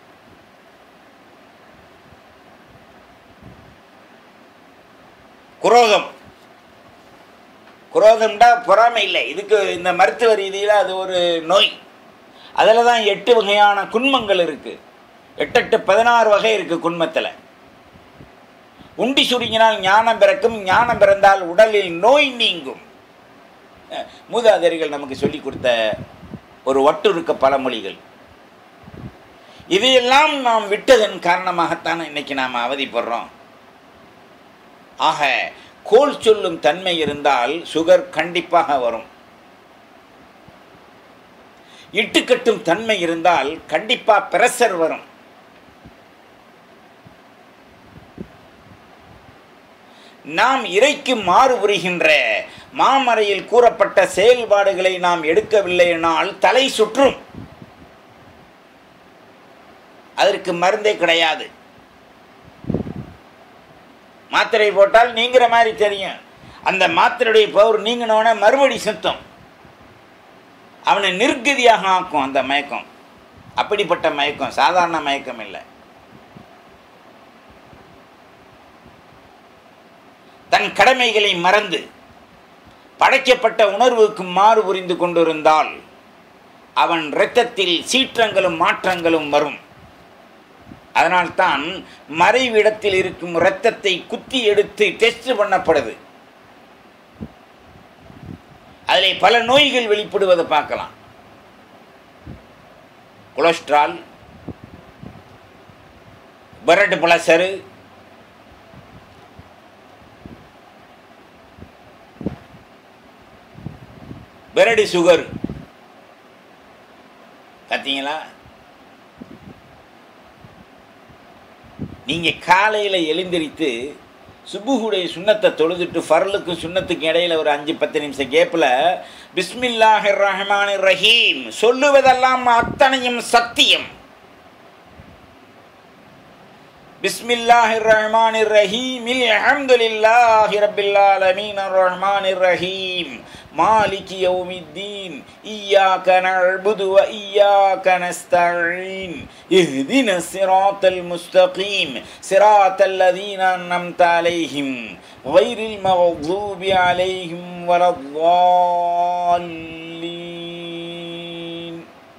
குரோதம் குரோதம்டா பொறாமை இல்லை இதுக்கு இந்த மருத்துவ ரீதியில் அது ஒரு நோய் அதில் தான் எட்டு வகையான குன்மங்கள் இருக்குது எட்டெட்டு பதினாறு வகை இருக்குது குன்மத்தில் உண்டி சுருங்கினால் ஞானம் பிறக்கும் ஞானம் பிறந்தால் உடலில் நோய் நீங்கும் மூதாதையர்கள் நமக்கு சொல்லி கொடுத்த ஒரு வட்டுருக்க பழமொழிகள் இதையெல்லாம் நாம் விட்டதன் காரணமாகத்தான் இன்னைக்கு நாம் அவதிப்படுறோம் ஆக கோல் சொல்லும் தன்மை இருந்தால் சுகர் கண்டிப்பாக வரும் இட்டுக்கட்டும் தன்மை இருந்தால் கண்டிப்பாக பிரஷர் வரும் நாம் இறைக்கு மாறு புரிகின்ற மாமறையில் கூறப்பட்ட செயல்பாடுகளை நாம் எடுக்கவில்லை என்னால் தலை சுற்றும் அதற்கு மருந்தே கிடையாது மாத்திரை போட்டால் நீங்கிற மாதிரி தெரியும் அந்த மாத்திரையுடைய பவர் நீங்கினோடனே மறுபடி சுத்தம் அவனை நிர்கதியாக ஆக்கும் அந்த மயக்கம் அப்படிப்பட்ட மயக்கம் சாதாரண மயக்கம் இல்லை தன் கடமைகளை மறந்து படைக்கப்பட்ட உணர்வுக்கு மாறு புரிந்து கொண்டிருந்தால் அவன் இரத்தத்தில் சீற்றங்களும் மாற்றங்களும் வரும் அதனால்தான் மறைவிடத்தில் இருக்கும் இரத்தத்தை குத்தி எடுத்து டெஸ்ட் பண்ணப்படுது அதில் பல நோய்கள் வெளிப்படுவதை பார்க்கலாம் கொலஸ்ட்ரால் பரட் பளசரு பெரடி சுகர் பார்த்தீங்களா நீங்கள் காலையில் எழுந்திரித்து சுபுகுடைய சுண்ணத்தை தொழுதுட்டு ஃபர்லுக்கு சுண்ணத்துக்கு இடையில ஒரு அஞ்சு பத்து நிமிஷம் கேப்பில் பிஸ்மில்லாஹிர் ரஹ்மான் ரஹீம் சொல்லுவதெல்லாம் அத்தனையும் சத்தியம் بسم الله الرحمن الرحيم الحمد لله رب العالمين الرحمن الرحيم مالك يوم الدين إياك نعبد وإياك نستعين اهدنا الصراط المستقيم صراط الذين أنعمت عليهم غير المغضوب عليهم ولا الضالين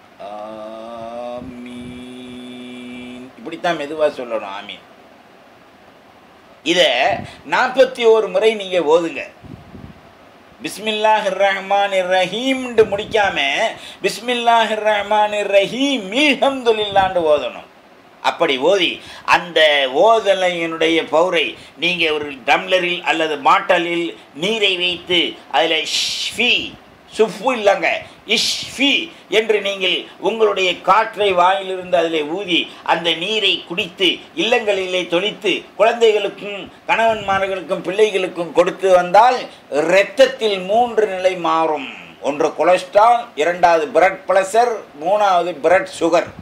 ஆமீன் இப்படித்தான் மெதுவாக சொல்லணும் ஆமீன் இதை நாற்பத்தி ஒரு முறை நீங்கள் ஓதுங்க பிஸ்மில்லாஹிர் ரஹ்மான் ரஹீம்னு முடிக்காம பிஸ்மில்லாஹிர் ரஹ்மான் ரஹீம் மீஹம்துலில்லான்னு ஓதணும் அப்படி ஓதி அந்த ஓதலையினுடைய பௌரை நீங்கள் ஒரு டம்ளரில் அல்லது பாட்டலில் நீரை வைத்து அதில் ஷ்ஃபி சுஃபு இல்லைங்க இஷ்ஃபி என்று நீங்கள் உங்களுடைய காற்றை வாயிலிருந்து அதில் ஊதி அந்த நீரை குடித்து இல்லங்களிலே தொளித்து குழந்தைகளுக்கும் கணவன்மார்களுக்கும் பிள்ளைகளுக்கும் கொடுத்து வந்தால் இரத்தத்தில் மூன்று நிலை மாறும் ஒன்று கொலஸ்ட்ரால் இரண்டாவது பிளட் ப்ரெஷர் மூணாவது பிளட் சுகர்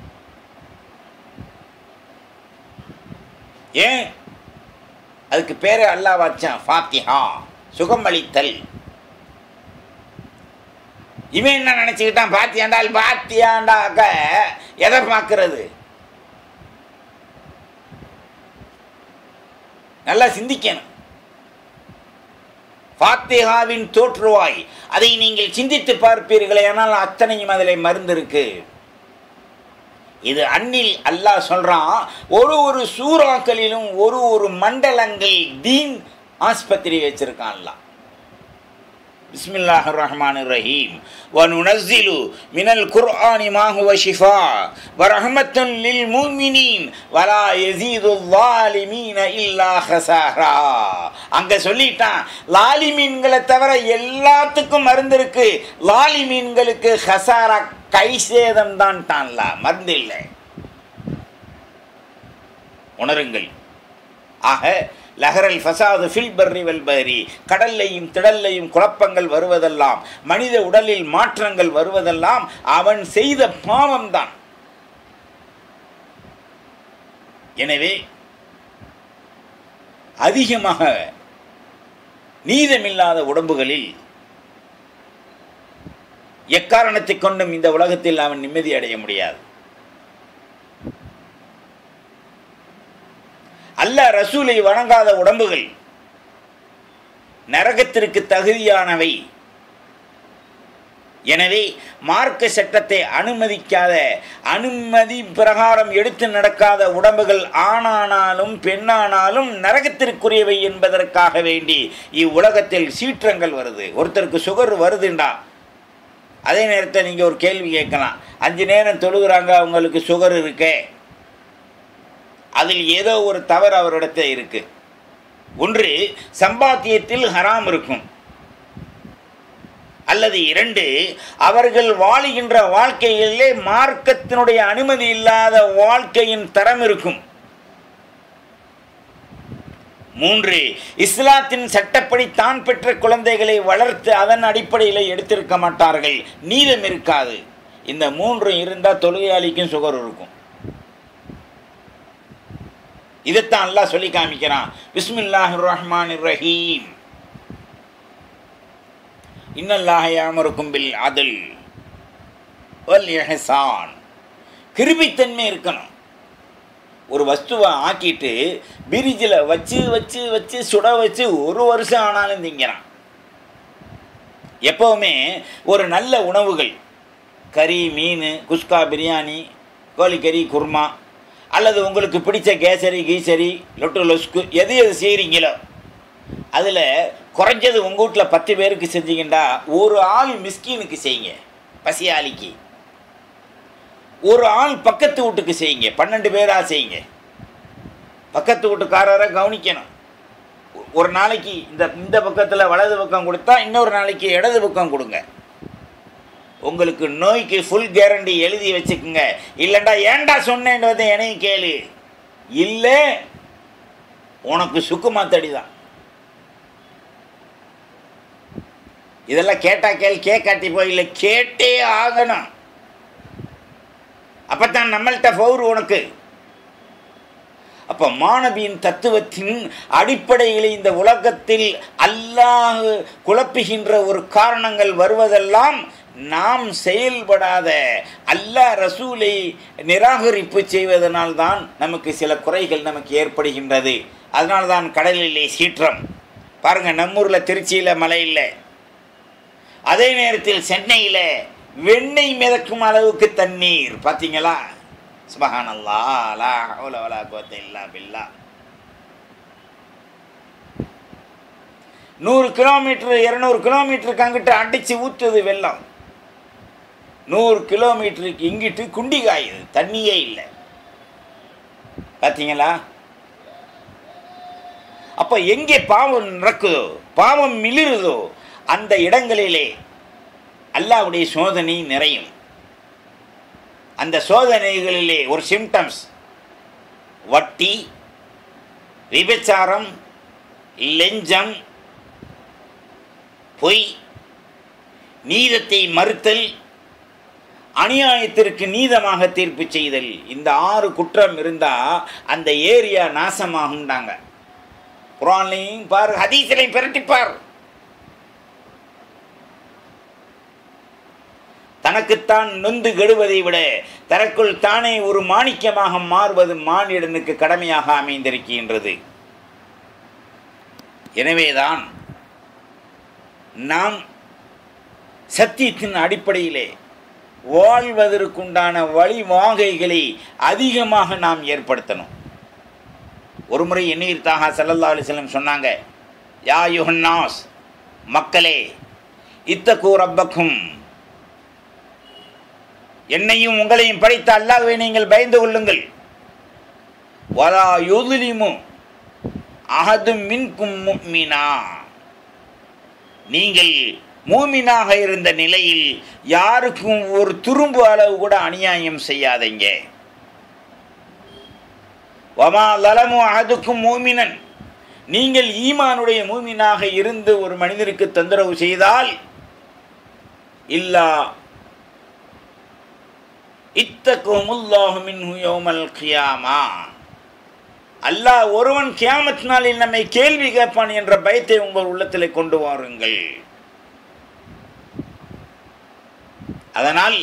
ஏன் அதுக்கு பேரே அல்லாஹ் வச்சான் ஃபாத்திஹா சுகம் அளித்தல் இவன் என்ன நினச்சிக்கிட்டான் பாத்தியாண்டால் பாத்தியாண்டாக்க எதை பார்க்கறது நல்லா சிந்திக்கணும் ஃபாத்திஹாவின் தோற்றுவாய் அதை நீங்கள் சிந்தித்து பார்ப்பீர்களே ஆனால் அத்தனையும் அதில் மருந்து இருக்கு இது அன்னில் அல்லாஹ் சொல்றான் ஒரு ஒரு சூறாக்களிலும் ஒரு ஒரு மண்டலங்கள் தீன் ஆஸ்பத்திரி வச்சிருக்கான் அல்லாஹ் بسم الله الرحمن الرحيم وننزل من القرآن ما هو شفاء ورحمة للمؤمنين ولا يزيد الظالمين إلا خسارا அங்க சொல்லிட்டான் லாலி மீன்களை தவிர எல்லாத்துக்கும் மருந்து இருக்கு லாலி மீன்களுக்கு ஹசாரா கை சேதம் தான் தான்ல மருந்து இல்லை உணருங்கள் ஆக லஹரல் ஃபசாது ஃபில் பர்ரி வெல் பரி கடல்லையும் திடல்லையும் குழப்பங்கள் வருவதெல்லாம் மனித உடலில் மாற்றங்கள் வருவதெல்லாம் அவன் செய்த பாவம்தான் எனவே அதிகமாக நீதமில்லாத உடம்புகளில் எக்காரணத்தை கொண்டும் இந்த உலகத்தில் அவன் நிம்மதி அடைய முடியாது அல்ல ரசூலை வணங்காத உடம்புகள் நரகத்திற்கு தகுதியானவை எனவே மார்க்க சட்டத்தை அனுமதிக்காத அனுமதி பிரகாரம் எடுத்து நடக்காத உடம்புகள் ஆணானாலும் பெண்ணானாலும் நரகத்திற்குரியவை என்பதற்காக வேண்டி இவ்வுலகத்தில் சீற்றங்கள் வருது ஒருத்தருக்கு சுகர் வருதுண்டா அதே நேரத்தில் நீங்கள் ஒரு கேள்வி கேட்கலாம் அஞ்சு நேரம் தொழுகிறாங்க அவங்களுக்கு சுகர் இருக்கே அதில் ஏதோ ஒரு தவறு அவரிடத்தில் இருக்கு ஒன்று சம்பாத்தியத்தில் ஹராம் இருக்கும் அல்லது இரண்டு அவர்கள் வாழுகின்ற வாழ்க்கையிலே மார்க்கத்தினுடைய அனுமதி இல்லாத வாழ்க்கையின் தரம் இருக்கும் மூன்று இஸ்லாத்தின் சட்டப்படி தான் பெற்ற குழந்தைகளை வளர்த்து அதன் அடிப்படையில் எடுத்திருக்க மாட்டார்கள் நீதம் இருக்காது இந்த மூன்றும் இருந்தால் தொழுகையாளிக்கும் சுகர் இருக்கும் இதைத்தான் அல்லாஹ் சொல்லி காமிக்கிறான் பிஸ்மில்லாஹ் ரஹ்மான் ரஹீம் இன்னல்லாஹ யாமருக்கும் பில் அதில் வல் இஹ்சான் கிருபித்தன்மை இருக்கணும் ஒரு வஸ்துவை ஆக்கிட்டு பிரிட்ஜில் வச்சு வச்சு வச்சு சுட வச்சு ஒரு வருஷம் ஆனாலும் திங்கிறான் எப்போவுமே ஒரு நல்ல உணவுகள் கறி மீன் குஸ்கா பிரியாணி கோழிக்கறி குருமா அல்லது உங்களுக்கு பிடிச்ச கேசரி கீசரி லொட்டு லொஸ்கு எது எது செய்கிறீங்களோ அதில் குறைஞ்சது உங்கள் வீட்டில் பத்து பேருக்கு செஞ்சீங்கன்னா ஒரு ஆள் மிஸ்கீனுக்கு செய்யுங்க பசியாளிக்கு ஒரு ஆள் பக்கத்து வீட்டுக்கு செய்யுங்க பன்னெண்டு பேராக செய்யுங்க பக்கத்து வீட்டுக்காரரை கவனிக்கணும் ஒரு நாளைக்கு இந்த இந்த பக்கத்தில் வலது பக்கம் கொடுத்தா இன்னொரு நாளைக்கு இடது பக்கம் கொடுங்க உங்களுக்கு நோய்க்கு ஃபுல் கேரண்டி எழுதி வச்சுக்குங்க இல்லைண்டா ஏன்டா சொன்னேன்றதை என்னையும் கேளு இல்லை உனக்கு சுக்குமா தடி தான் இதெல்லாம் கேட்டா கேள் கேட்காட்டி போய் இல்லை கேட்டே ஆகணும் அப்பத்தான் நம்மள்கிட்ட பவுர் உனக்கு அப்போ மாணவியின் தத்துவத்தின் அடிப்படையில் இந்த உலகத்தில் அல்லாஹ் குழப்புகின்ற ஒரு காரணங்கள் வருவதெல்லாம் நாம் செயல்படாத அல்லாஹ் ரசூலை நிராகரிப்பு செய்வதனால் தான் நமக்கு சில குறைகள் நமக்கு ஏற்படுகின்றது அதனால தான் கடலிலே சீற்றம் பாருங்கள் நம்மூரில் திருச்சியில் மழை இல்லை அதே நேரத்தில் சென்னையில் வெண்ணெய் மிதக்கும் அளவுக்கு தண்ணீர் பார்த்தீங்களா சுபஹானல்லா லா ஹவுல வலா குவத்த இல்லா பில்லா நூறு கிலோமீட்டர் இரநூறு கிலோமீட்டருக்கு அங்கிட்டு அடித்து ஊற்றுது வெள்ளம் நூறு கிலோமீட்டருக்கு இங்கிட்டு குண்டி காயுது தண்ணியே இல்லை பார்த்தீங்களா அப்போ எங்கே பாவம் நடக்குதோ பாவம் மிளிருதோ அந்த இடங்களிலே அல்லாவுடைய சோதனை நிறையும் அந்த சோதனைகளிலே ஒரு சிம்டம்ஸ் வட்டி விபச்சாரம் லெஞ்சம் பொய் நீதத்தை மறுத்தல் அநியாயத்திற்கு நீதமாக தீர்ப்பு செய்தல் இந்த ஆறு குற்றம் இருந்தால் அந்த ஏரியா நாசமாகும்டாங்க குரான்லையும் பார் ஹதீஸிலையும் பிரட்டிப்பார் தனக்குத்தான் நொந்து கெடுவதை விட தனக்குள் தானே ஒரு மாணிக்கமாக மாறுவது மானிடனுக்கு கடமையாக அமைந்திருக்கின்றது எனவேதான் நாம் சத்தியத்தின் அடிப்படையிலே வாழ்வதற்குண்டான வழிவாகைகளை அதிகமாக நாம் ஏற்படுத்தணும் ஒரு முறை எண்ணீர் தாகா சல்லல்லா அலிஸ்லம் சொன்னாங்க யா யுஹன்னாஸ் மக்களே இத்தகு ரப்பக்கும் என்னையும் உங்களையும் படைத்த அல்லாஹ்வை நீங்கள் பயந்து கொள்ளுங்கள் வலா யுதுலிமு அஹதும் மின்கும் முக்மினா நீங்கள் மூமினாக இருந்த நிலையில் யாருக்கும் ஒரு துரும்பு அளவு கூட அநியாயம் செய்யாதீங்க வமா லலமு அஹதுக்கும் மூமினன் நீங்கள் ஈமானுடைய மூமினாக இருந்து ஒரு மனிதனுக்கு தொந்தரவு செய்தால் இல்லா இத்தகுமுல்லாஹு மின்ஹு யௌமல் கியாமா அல்லாஹ் ஒருவன் கியாமத் நாளில் நம்மை கேள்வி கேட்பான் என்ற பயத்தை உங்கள் உள்ளத்தில் கொண்டு வாருங்கள் அதனால்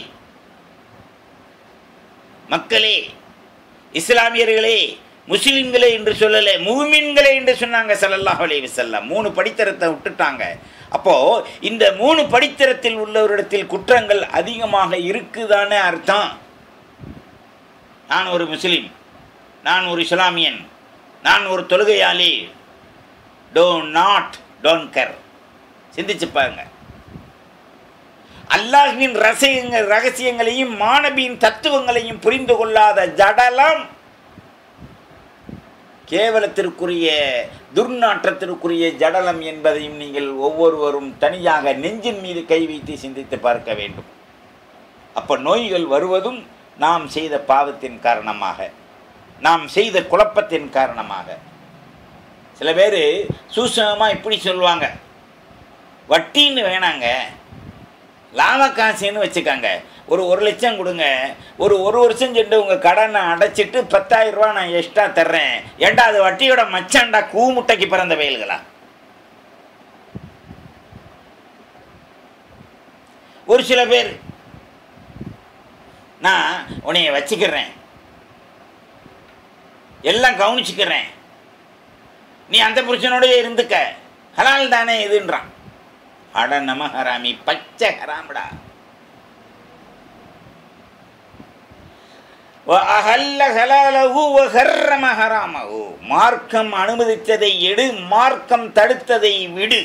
மக்களே இஸ்லாமியர்களே முஸ்லிம்களே என்று சொல்லலை மூமின்களே என்று சொன்னாங்க ஸல்லல்லாஹு அலைஹி வஸல்லம் மூணு படித்தரத்தை விட்டுட்டாங்க அப்போ இந்த மூணு படித்தரத்தில் உள்ளவரிடத்தில் குற்றங்கள் அதிகமாக இருக்குதானே அர்த்தம் நான் ஒரு முஸ்லீம் நான் ஒரு இஸ்லாமியன் நான் ஒரு தொழுகையாளி டோ நாட் டோன்ட் கேர் சிந்திச்சு பாருங்க அல்லாஹ்வின் ரசயங்கள் ரகசியங்களையும் மாணவியின் தத்துவங்களையும் புரிந்து கொள்ளாத ஜடலம் கேவலத்திற்குரிய துர்நாற்றத்திற்குரிய ஜடலம் என்பதையும் நீங்கள் ஒவ்வொருவரும் தனியாக நெஞ்சின் மீது கை வைத்து சிந்தித்து பார்க்க வேண்டும் அப்போ நோய்கள் வருவதும் நாம் செய்த பாவத்தின் காரணமாக நாம் செய்த குழப்பத்தின் காரணமாக சில பேர் சூசகமாக இப்படி சொல்லுவாங்க வட்டின்னு வேணாங்க லாப காசுன்னு வச்சுக்காங்க ஒரு ஒரு லட்சம் கொடுங்க ஒரு ஒரு வருஷம் சென்று உங்கள் கடனை அடைச்சிட்டு பத்தாயிரம் ரூபா நான் எக்ஸ்ட்ரா தர்றேன் ஏண்டா அது வட்டியோட மச்சான்டா கூமுட்டைக்கு பிறந்த வயல்களா ஒரு சில பேர் நான் உன்னைய வச்சுக்கிறேன் எல்லாம் கவனிச்சுக்கிறேன் நீ அந்த புருஷனோடய இருந்துக்க ஹலால் தானே இதுன்றான் அட நம ஹராமி பச்சை ஹராம்டா وَأَحَلَّ حَلَالَهُ وَحَرَّمَ حَرَامَهُ மார்க்கம் அனுமதித்ததை எடு மார்க்கம் தடுத்ததை விடு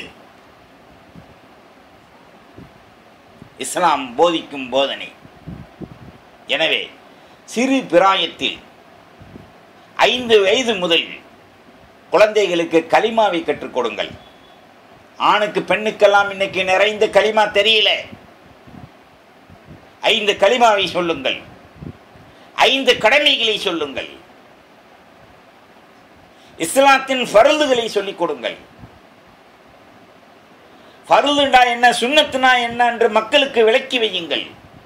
இஸ்லாம் போதிக்கும் போதனை எனவே சிறு பிராயத்தில் ஐந்து வயது முதல் குழந்தைகளுக்கு களிமாவை கற்றுக் கொடுங்கள் ஆணுக்கு பெண்ணுக்கெல்லாம் இன்னைக்கு நிறைந்த களிமா தெரியல ஐந்து களிமாவை சொல்லுங்கள் ஐந்து கடமைகளை சொல்லுங்கள் இஸ்லாத்தின் ஃபருதுகளை சொல்லிக் கொடுங்கள் ஃபருதுண்டா என்ன சுண்ணத்துனா என்ன என்று மக்களுக்கு விளக்கி வையுங்கள்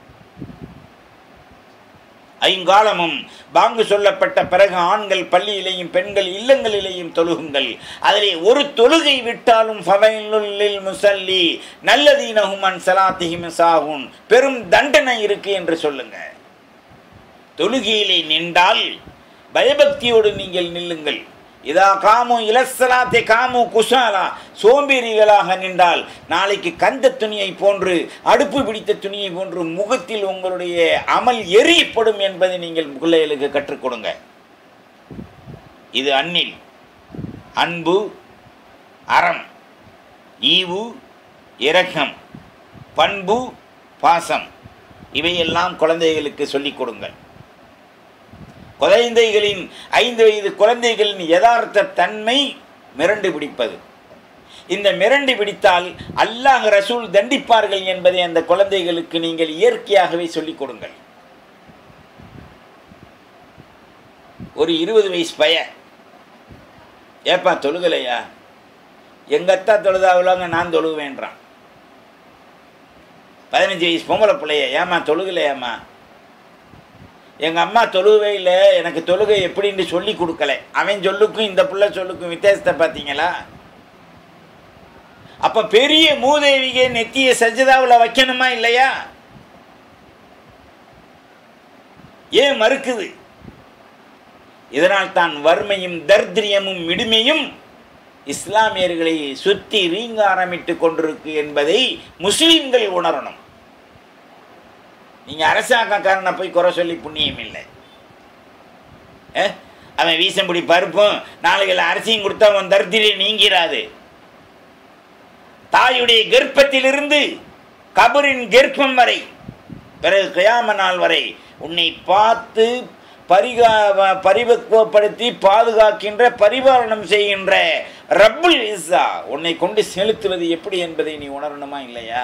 ஐங்காலமும் பாங்கு சொல்லப்பட்ட பிறகு ஆண்கள் பள்ளியிலேயும் பெண்கள் இல்லங்களிலேயும் தொழுகுங்கள் அதிலே ஒரு தொழுகை விட்டாலும் ஃபவைலுல்லில் முசல்லி நல்லதீனஹுமன் சலாத்திஹிம் சாகுன் பெரும் தண்டனை இருக்கு என்று சொல்லுங்க தொழுகையிலே நின்றால் பயபக்தியோடு நீங்கள் நில்லுங்கள் இதா காமு இலசலாத்தை காமு குஷாலா சோம்பேறிகளாக நின்றால் நாளைக்கு கந்த துணியை போன்று அடுப்பு பிடித்த துணியை போன்று முகத்தில் உங்களுடைய அமல் எரியப்படும் என்பதை நீங்கள் பிள்ளைகளுக்கு கற்றுக் கொடுங்க இது அந்நில் அன்பு அறம் ஈவு இரக்கம் பண்பு பாசம் இவையெல்லாம் குழந்தைகளுக்கு சொல்லிக் கொடுங்கள் குழந்தைகளின் ஐந்து வயது குழந்தைகளின் யதார்த்த தன்மை மிரண்டு பிடிப்பது இந்த மிரண்டு பிடித்தால் அல்லாஹ் ரசூல் தண்டிப்பார்கள் என்பதை அந்த குழந்தைகளுக்கு நீங்கள் இயற்கையாகவே சொல்லிக் கொடுங்கள் ஒரு இருபது வயசு பைய ஏப்பா தொழுகலையா எங்க அத்தா தொழுதாவிலாங்க நான் தொழுவேன்றான் பதினஞ்சு வயசு பொம்பளை பிள்ளைய ஏமா தொழுகலையாம்மா எங்கள் அம்மா தொழுகவே இல்லை எனக்கு தொழுகை எப்படின்னு சொல்லி கொடுக்கல அவன் சொல்லுக்கும் இந்த பிள்ளை சொல்லுக்கும் வித்தியாசத்தை பார்த்தீங்களா அப்போ பெரிய மூதேவிகை நெத்திய சஜிதாவில் வைக்கணுமா இல்லையா ஏன் மறுக்குது இதனால் தான் வறுமையும் தர்திரியமும் மிடுமையும் இஸ்லாமியர்களை சுற்றி ரீங்காரமிட்டு கொண்டிருக்கு என்பதை முஸ்லிம்கள் உணரணும் நீங்கள் அரசாங்கக்காரனை போய் குறை சொல்லி புண்ணியம் இல்லை ஏ அவன் வீசம்புடி பருப்பும் நாளைகள் அரிசியும் கொடுத்தா அவன் தரித்திரே நீங்கிறாது தாயுடைய கர்ப்பத்திலிருந்து கபரின் கர்ப்பம் வரை பிறகு கயாம நாள் வரை உன்னை பார்த்து பரிகா பரிபக்குவப்படுத்தி பாதுகாக்கின்ற பரிபாலனம் செய்கின்ற ரப்புல் இஸ்ஸா உன்னை கொண்டு செலுத்துவது எப்படி என்பதை நீ உணரணுமா இல்லையா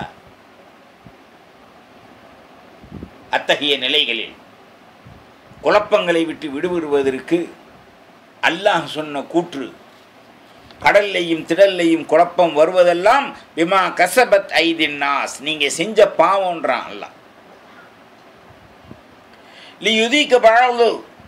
அத்தகைய நிலைகளில் குழப்பங்களை விட்டு விடுபடுவதற்கு அல்லாஹ் சொன்ன கூற்று கடல்லையும் திடல்லையும் குழப்பம் வருவதெல்லாம் பிமா கசபத் ஐதின் நாஸ் நீங்கள் செஞ்ச பாவம்ன்றான் அல்லாஹ் லியுதீக்க பழது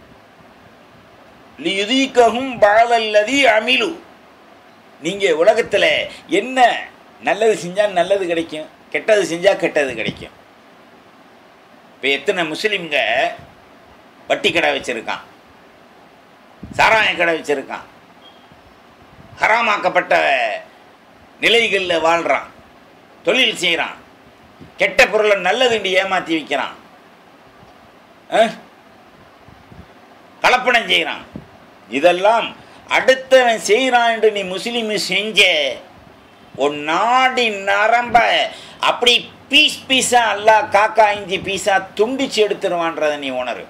லியுதீக்கவும் பழதல்லதி அமிலு நீங்கள் உலகத்தில் என்ன நல்லது செஞ்சால் நல்லது கிடைக்கும் கெட்டது செஞ்சால் கெட்டது கிடைக்கும் இப்போ எத்தனை முஸ்லீம்க வட்டி கடை வச்சுருக்கான் சாராய கடை வச்சுருக்கான் ஹராமாக்கப்பட்ட நிலைகளில் வாழ்கிறான் தொழில் செய்கிறான் கெட்ட பொருளை நல்லதுண்டு ஏமாற்றி விற்கிறான் கலப்படம் செய்கிறான் இதெல்லாம் அடுத்தவன் செய்கிறான் என்று நீ முஸ்லீம் செஞ்ச உன் நாடி நரம்ப அப்படி பீஸ் பீஸாக அல்லா காக்கா இஞ்சி பீஸாக துண்டிச்சு எடுத்துருவான்றதை நீ உணரு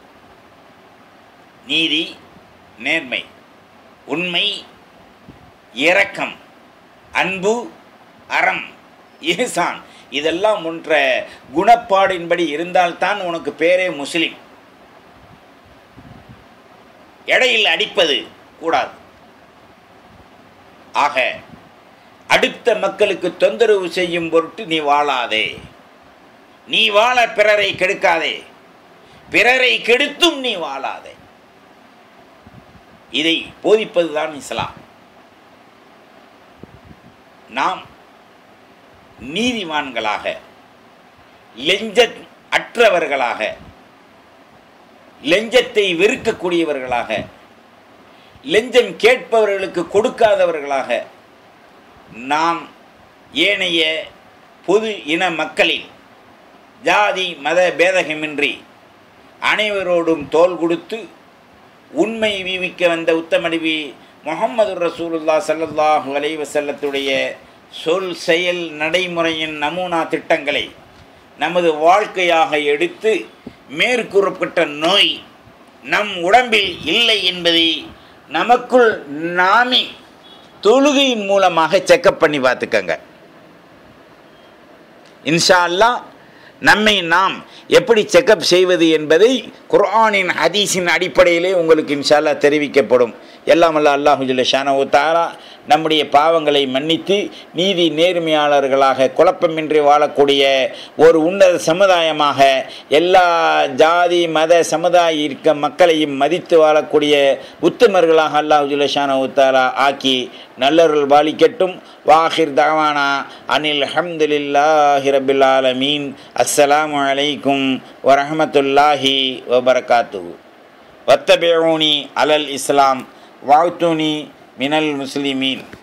நீதி நேர்மை உண்மை இரக்கம் அன்பு அறம் ஏசான் இதெல்லாம் ஒன்ற குணப்பாடின்படி இருந்தால்தான் உனக்கு பேரே முஸ்லிம் எடையில் அடிப்பது கூடாது ஆக அடுத்த மக்களுக்கு தொந்தரவு செய்யும் பொருட்டு நீ வாழாதே நீ வாழ பிறரை கெடுக்காதே பிறரை கெடுத்தும் நீ வாழாதே இதை போதிப்பதுதான் இஸ்லாம் நாம் நீதிமான்களாக லெஞ்ச அற்றவர்களாக லெஞ்சத்தை வெறுக்கக்கூடியவர்களாக லெஞ்சம் கேட்பவர்களுக்கு கொடுக்காதவர்களாக நாம் ஏனைய பொது இன மக்களில் ஜாதி மத பேதகமின்றி அனைவரோடும் தோல் கொடுத்து உண்மை வீவிக்க வந்த உத்தமடிவி முகமது ரசூலுல்லா சல்லல்லாஹு அலைஹி வஸல்லத்துடைய சொல் செயல் நடைமுறையின் நமூனா திட்டங்களை நமது வாழ்க்கையாக எடுத்து மேற்கூறப்பட்ட நோய் நம் உடம்பில் இல்லை என்பதை நமக்குள் நாமே தொழுகையின் மூலமாக செக்கப் பண்ணி பார்த்துக்கங்க இன்ஷா அல்லாஹ் நம்மை நாம் எப்படி செக்கப் செய்வது என்பதை குர்ஆனின் ஹதீஸின் அடிப்படையிலே உங்களுக்கு இன்ஷால்லா தெரிவிக்கப்படும் எல்லாம் அல்ல அல்லாஹு ஜல்ல ஷானஹு தாரா நம்முடைய பாவங்களை மன்னித்து நீதி நேர்மையாளர்களாக குழப்பமின்றி வாழக்கூடிய ஒரு உன்னத சமுதாயமாக எல்லா ஜாதி மத சமுதாய இருக்க மக்களையும் மதித்து வாழக்கூடிய உத்தமர்களாக அல்லாஹு ஜல்ல ஷானஹு தாரா ஆக்கி நல்லருள் பாலிக்கட்டும் வாஹிர் தவானா அனில் ஹம்துலில்லாஹி ரபில் ஆலமீன் அஸ்ஸலாமு அலைக்கும் வரஹமத்துல்லாஹி வபரகாத்து வத்தபேஊனி அலல் இஸ்லாம் வாழ்த்துனி மினல் முஸ்லிமீன்